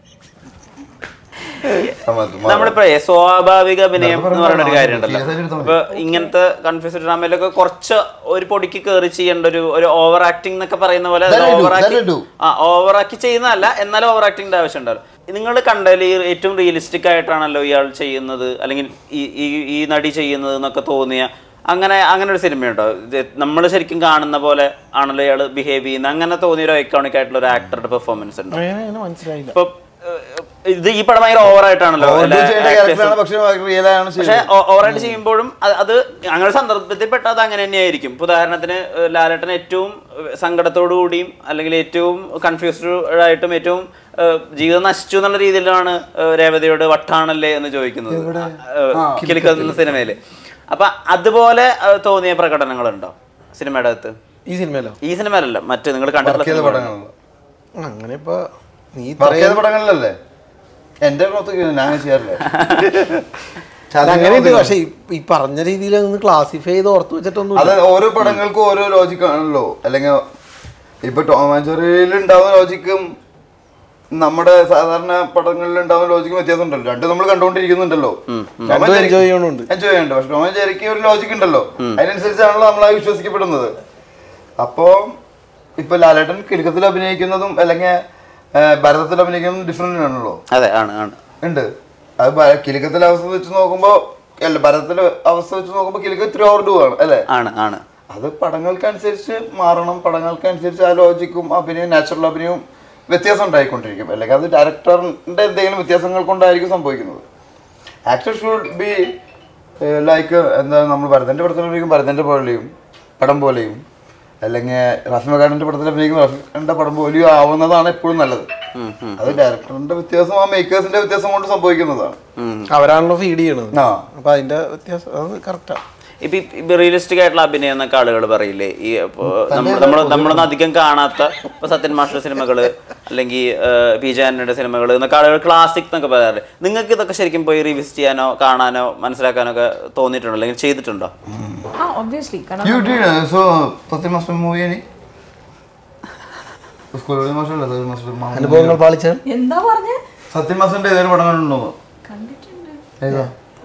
നമ്മളിപ്പോ സ്വാഭാവിക അഭിനയം എന്ന് പറയുന്ന ഒരു കാര്യം ഉണ്ടല്ലോ Serious ആയിട്ട് എടുത്താൽ ഇപ്പൊ ഇങ്ങനത്തെ കൺഫ്യൂസ്ഡ് ഡ്രാമയിലൊക്കെ കുറച്ച് ഒരു പൊടിക്ക് കയറി ചെയ്യേണ്ട ഒരു ഒരു ഓവർ ആക്ടിംഗ് എന്നൊക്കെ പറയുന്ന പോലെ That I do, over that ആക്കി I do. ആ ഓവർ ആക്കി ചെയ്യുന്നതല്ല എന്നാലും ഓവർ ആക്ടിങ്ങിന്റെ ആവശ്യം ഉണ്ടല്ലോ നിങ്ങൾ കണ്ടതിൽ ഈ ഏറ്റവും റിയലിസ്റ്റിക് ആയിട്ടാണല്ലോ ഇയാൾ ചെയ്യുന്നത് അല്ലെങ്കിൽ ഈ ഈ ഈ നടി ചെയ്യുന്നത് എന്നൊക്കെ തോന്നിയ അങ്ങനെ അങ്ങനെ ഒരു സിനിമയുണ്ടോ നമ്മൾ ശരിക്കും കാണുന്ന പോലെ ആണല്ലോ ഇയാൾ ബിഹേവ് ചെയ്യുന്നത് അങ്ങനെ തോന്നിയ ഒരു ഐക്കോണിക് ആയിട്ടുള്ള ഒരു ആക്ടറുടെ പെർഫോമൻസ് ഉണ്ടോ അങ്ങനെ അങ്ങനെ മനസ്സിലായില്ല ഇപ്പൊ ഏഹ്, ഇത് ഈ പടം ഭയങ്കര ഓവർ ആയിട്ടാണല്ലോ എല്ലാ actors ക്യാരക്ടറാണ് പക്ഷെ റിയൽ ആണ് പക്ഷെ ചെയ്യുന്നത് ഓവറായിട്ട് ചെയ്യുമ്പോഴും അത് അത് അങ്ങനെ സന്ദർഭത്തിൽ പെട്ടാൽ അത് അങ്ങനെ തന്നെയായിരിക്കും ഇപ്പൊ ഉദാഹരണത്തിന് ഏഹ്, ലാലേട്ടൻ ഏറ്റവും ഏഹ്, സങ്കടത്തോടു കൂടിയും അല്ലെങ്കിൽ ഏറ്റവും കൺഫ്യൂസ്ഡ് ആയിട്ടും ഏറ്റവും ഏഹ്, ജീവിതം നശിച്ചു എന്നുള്ള രീതിയിലാണ് ഏഹ്, രേവതിയോട് വട്ടാണല്ലേ എന്ന് ചോദിക്കുന്നത് ഏഹ്, കിലുക്കുന്ന സിനിമയില് അപ്പൊ അതുപോലെ ഏഹ്, തോന്നിയ പ്രകടനങ്ങളുണ്ടോ സിനിമയുടെ അകത്ത് ഈ സിനിമയിലോ ഈ സിനിമയിലല്ല മറ്റ് നിങ്ങൾ കണ്ടിട്ടുള്ള വർക്ക് ചെയ്ത സിനിമകളിൽ. പടങ്ങളിൽ അങ്ങനെ ഇപ്പൊ നീ വർക്ക് ചെയ്ത ഇത്രയും പടങ്ങളിലല്ലേ എന്റെ പുറത്ത് ഞാൻ ചെയ്യാറില്ല അത് അങ്ങനെയുണ്ട് പക്ഷെ ഈ- ഈ പറഞ്ഞ രീതിയിൽ ഒന്ന് ക്ലാസിഫൈ ചെയ്ത് ഓർത്ത് വെച്ചിട്ടൊന്നും അത് ഓരോ പടങ്ങൾക്കും ഓരോ ലോജിക് ആണല്ലോ അല്ലെങ്കിൽ ഇപ്പൊ ടോം ആൻഡ് ജെറിയിൽ ഉണ്ടാവുന്ന ലോജിക്കും നമ്മുടെ സാധാരണ പടങ്ങളിൽ ഉണ്ടാവുന്ന ലോജിക്ക് വ്യത്യാസം ഉണ്ടല്ലോ രണ്ടും നമ്മൾ കണ്ടുകൊണ്ടിരിക്കുന്നുണ്ടല്ലോ രണ്ടും enjoy ചെയ്യണുണ്ട്. എൻജോയ് ചെയ്യുന്നുണ്ട് പക്ഷെ ടോമൻ ജെറിക്ക് ഒരു ലോജിക്ക് ഉണ്ടല്ലോ അതിനനുസരിച്ചാണല്ലോ നമ്മൾ ആ വിശ്വസിക്കപ്പെടുന്നത് അപ്പോ ഇപ്പൊ ലാലേട്ടൻ കിലുക്കത്തിൽ അഭിനയിക്കുന്നതും അല്ലെങ്കിൽ ഭരതത്തിൽ അഭിനയിക്കുന്നതും ഡിഫറെന്റ് ആണല്ലോ അതെ ആണ് ആണ് ഉണ്ട് അത് ഭ- കിലുക്കത്തിലെ അവസ്ഥ വെച്ച് നോക്കുമ്പോ അല്ല ഭരതത്തിലെ അവസ്ഥ വെച്ച് നോക്കുമ്പോ കിലുക്ക ഇത്തിരി ഓവർ ഡു ആണ് അല്ലേ ആണ് ആണ് അത് പടങ്ങൾക്കനുസരിച്ച് മാറണം പടങ്ങൾക്കനുസരിച്ച് ആ ലോജിക്കും അഭിനയം നാച്ചുറൽ അഭിനയവും വ്യത്യാസം ഉണ്ടായിക്കൊണ്ടിരിക്കും അല്ലെങ്കിൽ അത് ഡയറക്ടറിന്റെ എന്തെങ്കിലും വ്യത്യാസങ്ങൾ കൊണ്ടായിരിക്കും സംഭവിക്കുന്നത് ആക്ടർ ഷുഡ് ബി ലൈക്ക് എന്താ നമ്മൾ ഭരതന്റെ പടത്തിൽ അഭിനയിക്കും ഭരതന്റെ പോലെയും പടം പോലെയും അല്ലെങ്കിൽ റാഫി മകാടിന്റെ പടത്തിൽ അഭിനയിക്കും റാഫിന്റെ പടം പോലെയും ആവുന്നതാണ് എപ്പോഴും നല്ലത് അത് ഡയറക്ടറിന്റെ വ്യത്യാസം ആ മേക്കേഴ്സിന്റെ വ്യത്യാസം കൊണ്ട് സംഭവിക്കുന്നതാണ് അവരാണല്ലോ ഫീഡ് ചെയ്യണത് ആ അപ്പൊ അതിന്റെ വ്യത്യാസം അത് കറക്റ്റാ ഇപ്പൊ ഇപ്പൊ റിയലിസ്റ്റിക് ആയിട്ടുള്ള അഭിനയം എന്നൊക്കെ ആളുകൾ പറയില്ലേ ഈ ഇപ്പൊ നമ്മൾ നമ്മൾ നമ്മളൊന്നും അധികം കാണാത്ത ഇപ്പൊ സത്യൻ മാസ്റ്റർ സിനിമകള് അല്ലെങ്കിൽ പി ജെ ആന്റണിയുടെ സിനിമകൾ എന്നൊക്കെ ആളുകൾ ക്ലാസിക് എന്നൊക്കെ പറയാറില്ലേ നിങ്ങൾക്ക് ഇതൊക്കെ ശരിക്കും പോയി റിവിസിറ്റ് ചെയ്യാനോ കാണാനോ മനസ്സിലാക്കാനോ ഒക്കെ തോന്നിയിട്ടുണ്ടോ അല്ലെങ്കിൽ ചെയ്തിട്ടുണ്ടോ ആ ഒബ്വിയസ്ലി കാരണം You did uh, so സത്യം മാസ്റ്റർ മൂവി ഇനി സ്കൂളിലെ മാസ്റ്റർ അല്ല സത്യം മാസ്റ്റർ മാ- അനുഭവങ്ങൾ പാളിച്ച എന്താ പറഞ്ഞേ സത്യം മാസ്റ്ററിന്റെ ഏതൊരു പടം കണ്ടുണ്ടോ കണ്ടിട്ടുണ്ട് ഏതാ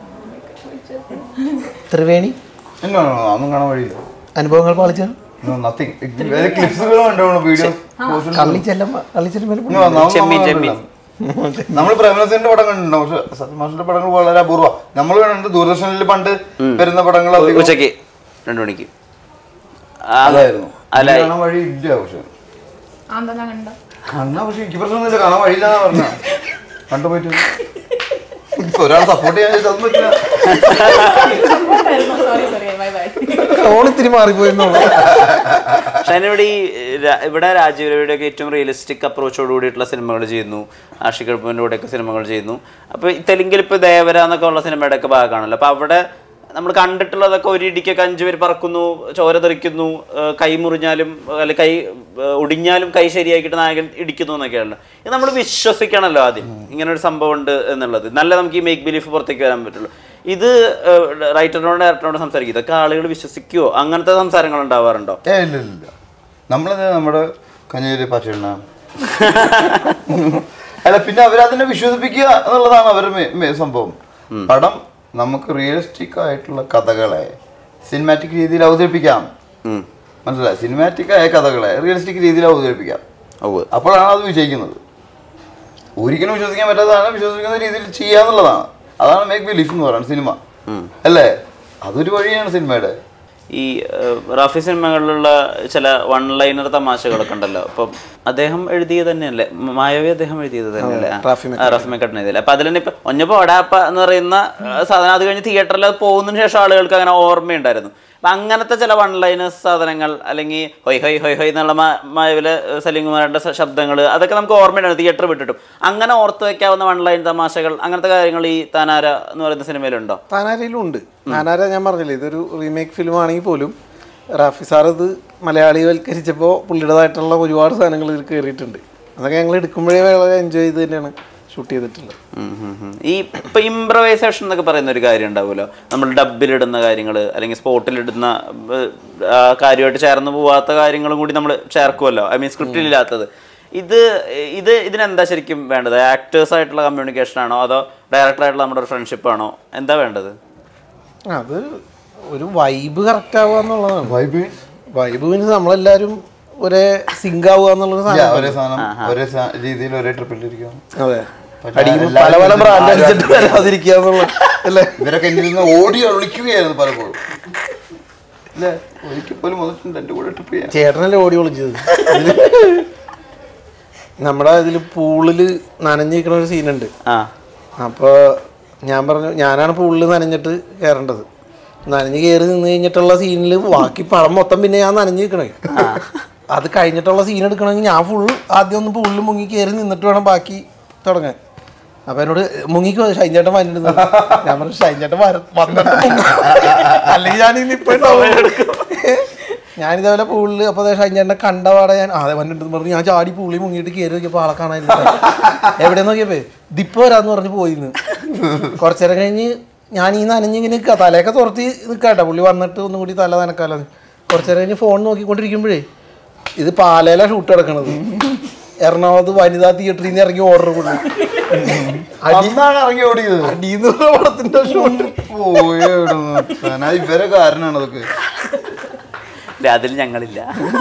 ത്രിവേണി ഇല്ല ഒന്നും കാണാൻ വഴിയില്ല അനുഭവങ്ങൾ പാളിച്ച നത്തിങ് ക്ലിപ്സുകൾ കണ്ടോളൂ വീഡിയോസ് കള്ളിച്ചെല്ലമ്മ കള്ളിച്ചെല്ലമ്മ ചെമ്മീൻ, ചെമ്മീൻ. നമ്മൾ പ്രേമനസിന്റെ പടം കണ്ടിട്ടുണ്ടോ പക്ഷെ സത്യം മാസ്റ്ററിന്റെ പടങ്ങൾ വളരെ അപൂർവ നമ്മൾ കണ്ടിട്ടുണ്ട് ദൂരദർശനിൽ പണ്ട് വരുന്ന പടങ്ങൾ അധികം ഉച്ചക്ക് രണ്ടു മണിക്ക് ആ, അതായിരുന്നു അല്ല ഇനി കാണാൻ വഴി ഇല്ല പക്ഷെ ആ എന്താ ഞാൻ കണ്ട കാണാൻ പക്ഷെ എനിക്ക് പ്രശ്നമൊന്നുമില്ല കാണാൻ വഴിയില്ലെന്നാ പറഞ്ഞ കണ്ടുപോയിട്ട് ഇപ്പൊ ഒരാൾ സപ്പോർട്ട് ചെയ്യാൻ ചോദിച്ചാൽ അതും പറ്റില്ല സോറി സോറി ബൈ ബൈ ഓണിത്തിരി മാറിപ്പോയെന്നുള്ളു പക്ഷെ അതിനിവിടെ ഈ രാ- ഇവിടെ രാജീവ് രവിയുടെ ഒക്കെ ഏറ്റവും റിയലിസ്റ്റിക് അപ്രോച്ചോട് കൂടിയിട്ടുള്ള സിനിമകൾ ചെയ്യുന്നു ആഷിക് കപൂറിൻ്റെ കൂടെയൊക്കെ സിനിമകൾ ചെയ്യുന്നു അപ്പോൾ തെലുങ്കിൽ ഇപ്പോൾ ദേവര എന്നൊക്കെ ഉള്ള സിനിമയുടെ ഒക്കെ ഭാഗമാണല്ലോ അപ്പോൾ അവിടെ നമ്മൾ കണ്ടിട്ടുള്ളതൊക്കെ ഒരു ഇടിക്കൊക്കെ അഞ്ചു പേര് പറക്കുന്നു ചോര തെറിക്കുന്നു ഏഹ് കൈ മുറിഞ്ഞാലും അല്ലെങ്കിൽ കൈ ഏഹ് ഒടിഞ്ഞാലും കൈ ശരിയാക്കിയിട്ട് നായകൻ ഇടിക്കുന്നു എന്നൊക്കെയാണല്ലോ ഇത് നമ്മൾ വിശ്വസിക്കണമല്ലോ ആദ്യം ഇങ്ങനെ ഒരു സംഭവം ഉണ്ട് എന്നുള്ളത് നല്ല നമുക്ക് ഈ മേക്ക് ബിലീഫ് പുറത്തേക്ക് വരാൻ പറ്റുള്ളൂ ഇത് റൈറ്ററിനോട് ഡയറക്ടറിനോട് സംസാരിക്കും ഇതൊക്കെ ആളുകൾ വിശ്വസിക്കുവോ അങ്ങനത്തെ സംസാരങ്ങൾ ഉണ്ടാവാറുണ്ടോ ഏ ഇല്ല ഇല്ല ഇല്ല നമ്മളത് നമ്മുടെ കഞ്ഞേരി പാച്ചെണ്ണ അല്ല പിന്നെ അവരതിനെ വിശ്വസിപ്പിക്കുക എന്നുള്ളതാണ് അവരുടെ മെ- മെ- സംഭവം പടം നമുക്ക് റിയലിസ്റ്റിക് ആയിട്ടുള്ള കഥകളെ സിനിമാറ്റിക് രീതിയിൽ അവതരിപ്പിക്കാം ഉം. മനസ്സിലായി സിനിമാറ്റിക് ആയ കഥകളെ റിയലിസ്റ്റിക് രീതിയിൽ അവതരിപ്പിക്കാം ഉവ്വ്. അപ്പോഴാണ് അത് വിജയിക്കുന്നത് ഒരിക്കലും വിശ്വസിക്കാൻ പറ്റാത്തതാണ് വിശ്വസിക്കുന്ന രീതിയിൽ ചെയ്യാന്നുള്ളതാണ് അതാണ് മേക്ക് ബിലീഫ് എന്ന് പറയുന്നത് സിനിമ അല്ലേ അതൊരു വഴിയാണ് സിനിമയുടെ ഈ ഏഹ്, റാഫി സിനിമകളിലുള്ള ചില വൺ ലൈനർ തമാശകളൊക്കെ ഉണ്ടല്ലോ അപ്പം അദ്ദേഹം എഴുതിയത് തന്നെയല്ലേ മായവി അദ്ദേഹം എഴുതിയത് തന്നെയല്ലേ ആ, റാഫി ആ, റാഫി മെക്കട്ടൻ എഴുതിയല്ലേ അപ്പൊ അതിൽ തന്നെ ഇപ്പൊ ഒഞ്ഞപ്പോ ഒടാപ്പ എന്ന് പറയുന്ന ആ, സാധനം അത് കഴിഞ്ഞ് തിയേറ്ററിൽ പോകുന്നതിന് ശേഷം ആളുകൾക്ക് അങ്ങനെ ഓർമ്മയുണ്ടായിരുന്നു അപ്പൊ അങ്ങനത്തെ ചില വൺ ലൈനേഴ്സ് സാധനങ്ങൾ അല്ലെങ്കിൽ ഹൊയ് ഹൊയ് ഹൊയ് ഹൊയ് എന്നുള്ള മാ- മായവിലെ സലീം കുമാറിന്റെ ശബ്ദങ്ങൾ അതൊക്കെ നമുക്ക് ഓർമ്മയുണ്ടായിരുന്നു തിയേറ്റർ വിട്ടിട്ടും അങ്ങനെ ഓർത്ത് വെക്കാവുന്ന വൺ ലൈൻ തമാശകൾ അങ്ങനത്തെ കാര്യങ്ങൾ ഈ താനാര എന്ന് പറയുന്ന സിനിമയിലുണ്ടോ താനാരയിലും ഉണ്ട് താനാര ഞാൻ പറഞ്ഞില്ലേ ഇതൊരു റീമേക്ക് ഫിലിം ആണെങ്കിൽ പോലും റാഫി സാർ ഇത് മലയാളിവൽക്കരിച്ചപ്പോൾ പുള്ളിയുടേതായിട്ടുള്ള ഒരുപാട് സാധനങ്ങൾ ഇതിൽ കയറിയിട്ടുണ്ട് അതൊക്കെ ഞങ്ങൾ എടുക്കുമ്പോഴേ വളരെ എൻജോയ് ചെയ്ത് തന്നെയാണ് ഷൂട്ട് ചെയ്തിട്ടുള്ളത് ഉം ഉം ഉം. ഈ ഇപ്പൊ ഇംപ്രവൈസേഷൻ എന്നൊക്കെ പറയുന്ന ഒരു കാര്യം ഉണ്ടാവുമല്ലോ നമ്മൾ ഡബിലിടുന്ന കാര്യങ്ങൾ അല്ലെങ്കിൽ സ്പോട്ടിലിടുന്ന ഏഹ്, ആ കാര്യമായിട്ട് ചേർന്ന് പോവാത്ത കാര്യങ്ങളും കൂടി നമ്മൾ ചേർക്കുമല്ലോ ഐ മീൻ സ്ക്രിപ്റ്റിലില്ലാത്തത് ഇത് ഇത് ഇതിനെന്താ ശരിക്കും വേണ്ടത് ആക്ടേഴ്സ് ആയിട്ടുള്ള കമ്മ്യൂണിക്കേഷൻ ആണോ അതോ ഡയറക്ടർ ആയിട്ടുള്ള നമ്മുടെ ഒരു ഫ്രണ്ട്ഷിപ്പ് ആണോ എന്താ വേണ്ടത് അത് ഒരു വൈബ് കറക്റ്റ് ആവുക എന്നുള്ളതാണ് വൈബ് വൈബ് മീൻസ് നമ്മളെല്ലാവരും ഒരേ സിങ്ക് ആവുക എന്നുള്ളൊരു സാധനം ഒരേ സാധനം ഒരേ സാ- രീതിയിൽ ഒരേ ട്രിപ്പിലിരിക്കുക അതെ പക്ഷേ അടിക്കുമ്പോൾ എല്ലാവരും പല പല ഇതിൽ ബ്രാൻഡ് ആരും അടിച്ചിട്ട് വരാതിരിക്കുക എന്നുള്ള അല്ലേ ഇവരൊക്കെ എന്നിൽ നിന്ന് ഓടി ഒളിക്കുകയായിരുന്നു പലപ്പോഴും അല്ലേ ഒരിക്കൽ പോലും വന്നിട്ടുണ്ട് എൻ്റെ കൂടെ ട്രിപ്പ് ചെയ്യാൻ ചേട്ടനല്ലേ ഓടി ഒളിച്ചത് നമ്മുടെ ഇതിൽ പൂളിൽ നനഞ്ഞിരിക്കുന്ന ഒരു സീനുണ്ട് ആ അപ്പോൾ ഞാൻ പറഞ്ഞു ഞാനാണ് പൂളിൽ നനഞ്ഞിട്ട് കയറേണ്ടത് നനഞ്ഞ് കയറി നിന്ന് കഴിഞ്ഞിട്ടുള്ള സീനിൽ ബാക്കി പടം മൊത്തം പിന്നെ ഞാൻ നനഞ്ഞിരിക്കണേ അത് കഴിഞ്ഞിട്ടുള്ള സീൻ എടുക്കണമെങ്കിൽ ഞാൻ ഫുൾ ആദ്യം ഒന്ന് പൂളിൽ മുങ്ങി കയറി നിന്നിട്ട് വേണം ബാക്കി തുടങ്ങാൻ അപ്പൊ എന്നോട് മുങ്ങിക്കോ ഷൈൻചേട്ടൻ വന്നിട്ട് ഞാൻ പറഞ്ഞു ഷൈൻചേട്ടൻ വര വന്നിട്ട് മുങ്ങ്." അല്ലെങ്കിൽ ഞാൻ ഇന്നിപ്പോ ഞാനിതേപോലെ പൂളിൽ അപ്പോൾ ഷൈൻചേട്ടനെ കണ്ട പാടെ ഞാൻ അതെ വന്നിട്ട് പറഞ്ഞു ഞാൻ ചാടി പൂളിൽ മുങ്ങിയിട്ട് കയറി നോക്കിയപ്പോൾ ആളെ കാണാനില്ല എവിടെ നോക്കിയപ്പോ ദിപ്പ് വരാന്ന് പറഞ്ഞ് പോയിന്ന് കുറച്ചേരം കഴിഞ്ഞ് ഞാൻ ഈ നനഞ്ഞിങ്ങനെ നിൽക്കുക തലയൊക്കെ തുറത്തി നിൽക്കാട്ടോ പുള്ളി വന്നിട്ട് ഒന്നും കൂടി തല നനക്കാലോ കുറച്ചേരം കഴിഞ്ഞ് ഫോൺ നോക്കിക്കൊണ്ടിരിക്കുമ്പോഴേ ഇത് പാലയില ഷൂട്ട് കിടക്കണത് എറണാകുളത്ത് വനിതാ തിയേറ്ററിൽ നിന്ന് ഇറങ്ങി ഓർഡർ പുള്ളി അന്നാണ് ഇറങ്ങി ഓടിയത് അടിയെന്ന് പറഞ്ഞ പടത്തിന്റെ ഷോട്ട് പോയേ ഇവിടുന്ന്. താനാ ഇവരെ കാരണമാണ് അതൊക്കെ ഇല്ല, അതിൽ ഞങ്ങളില്ല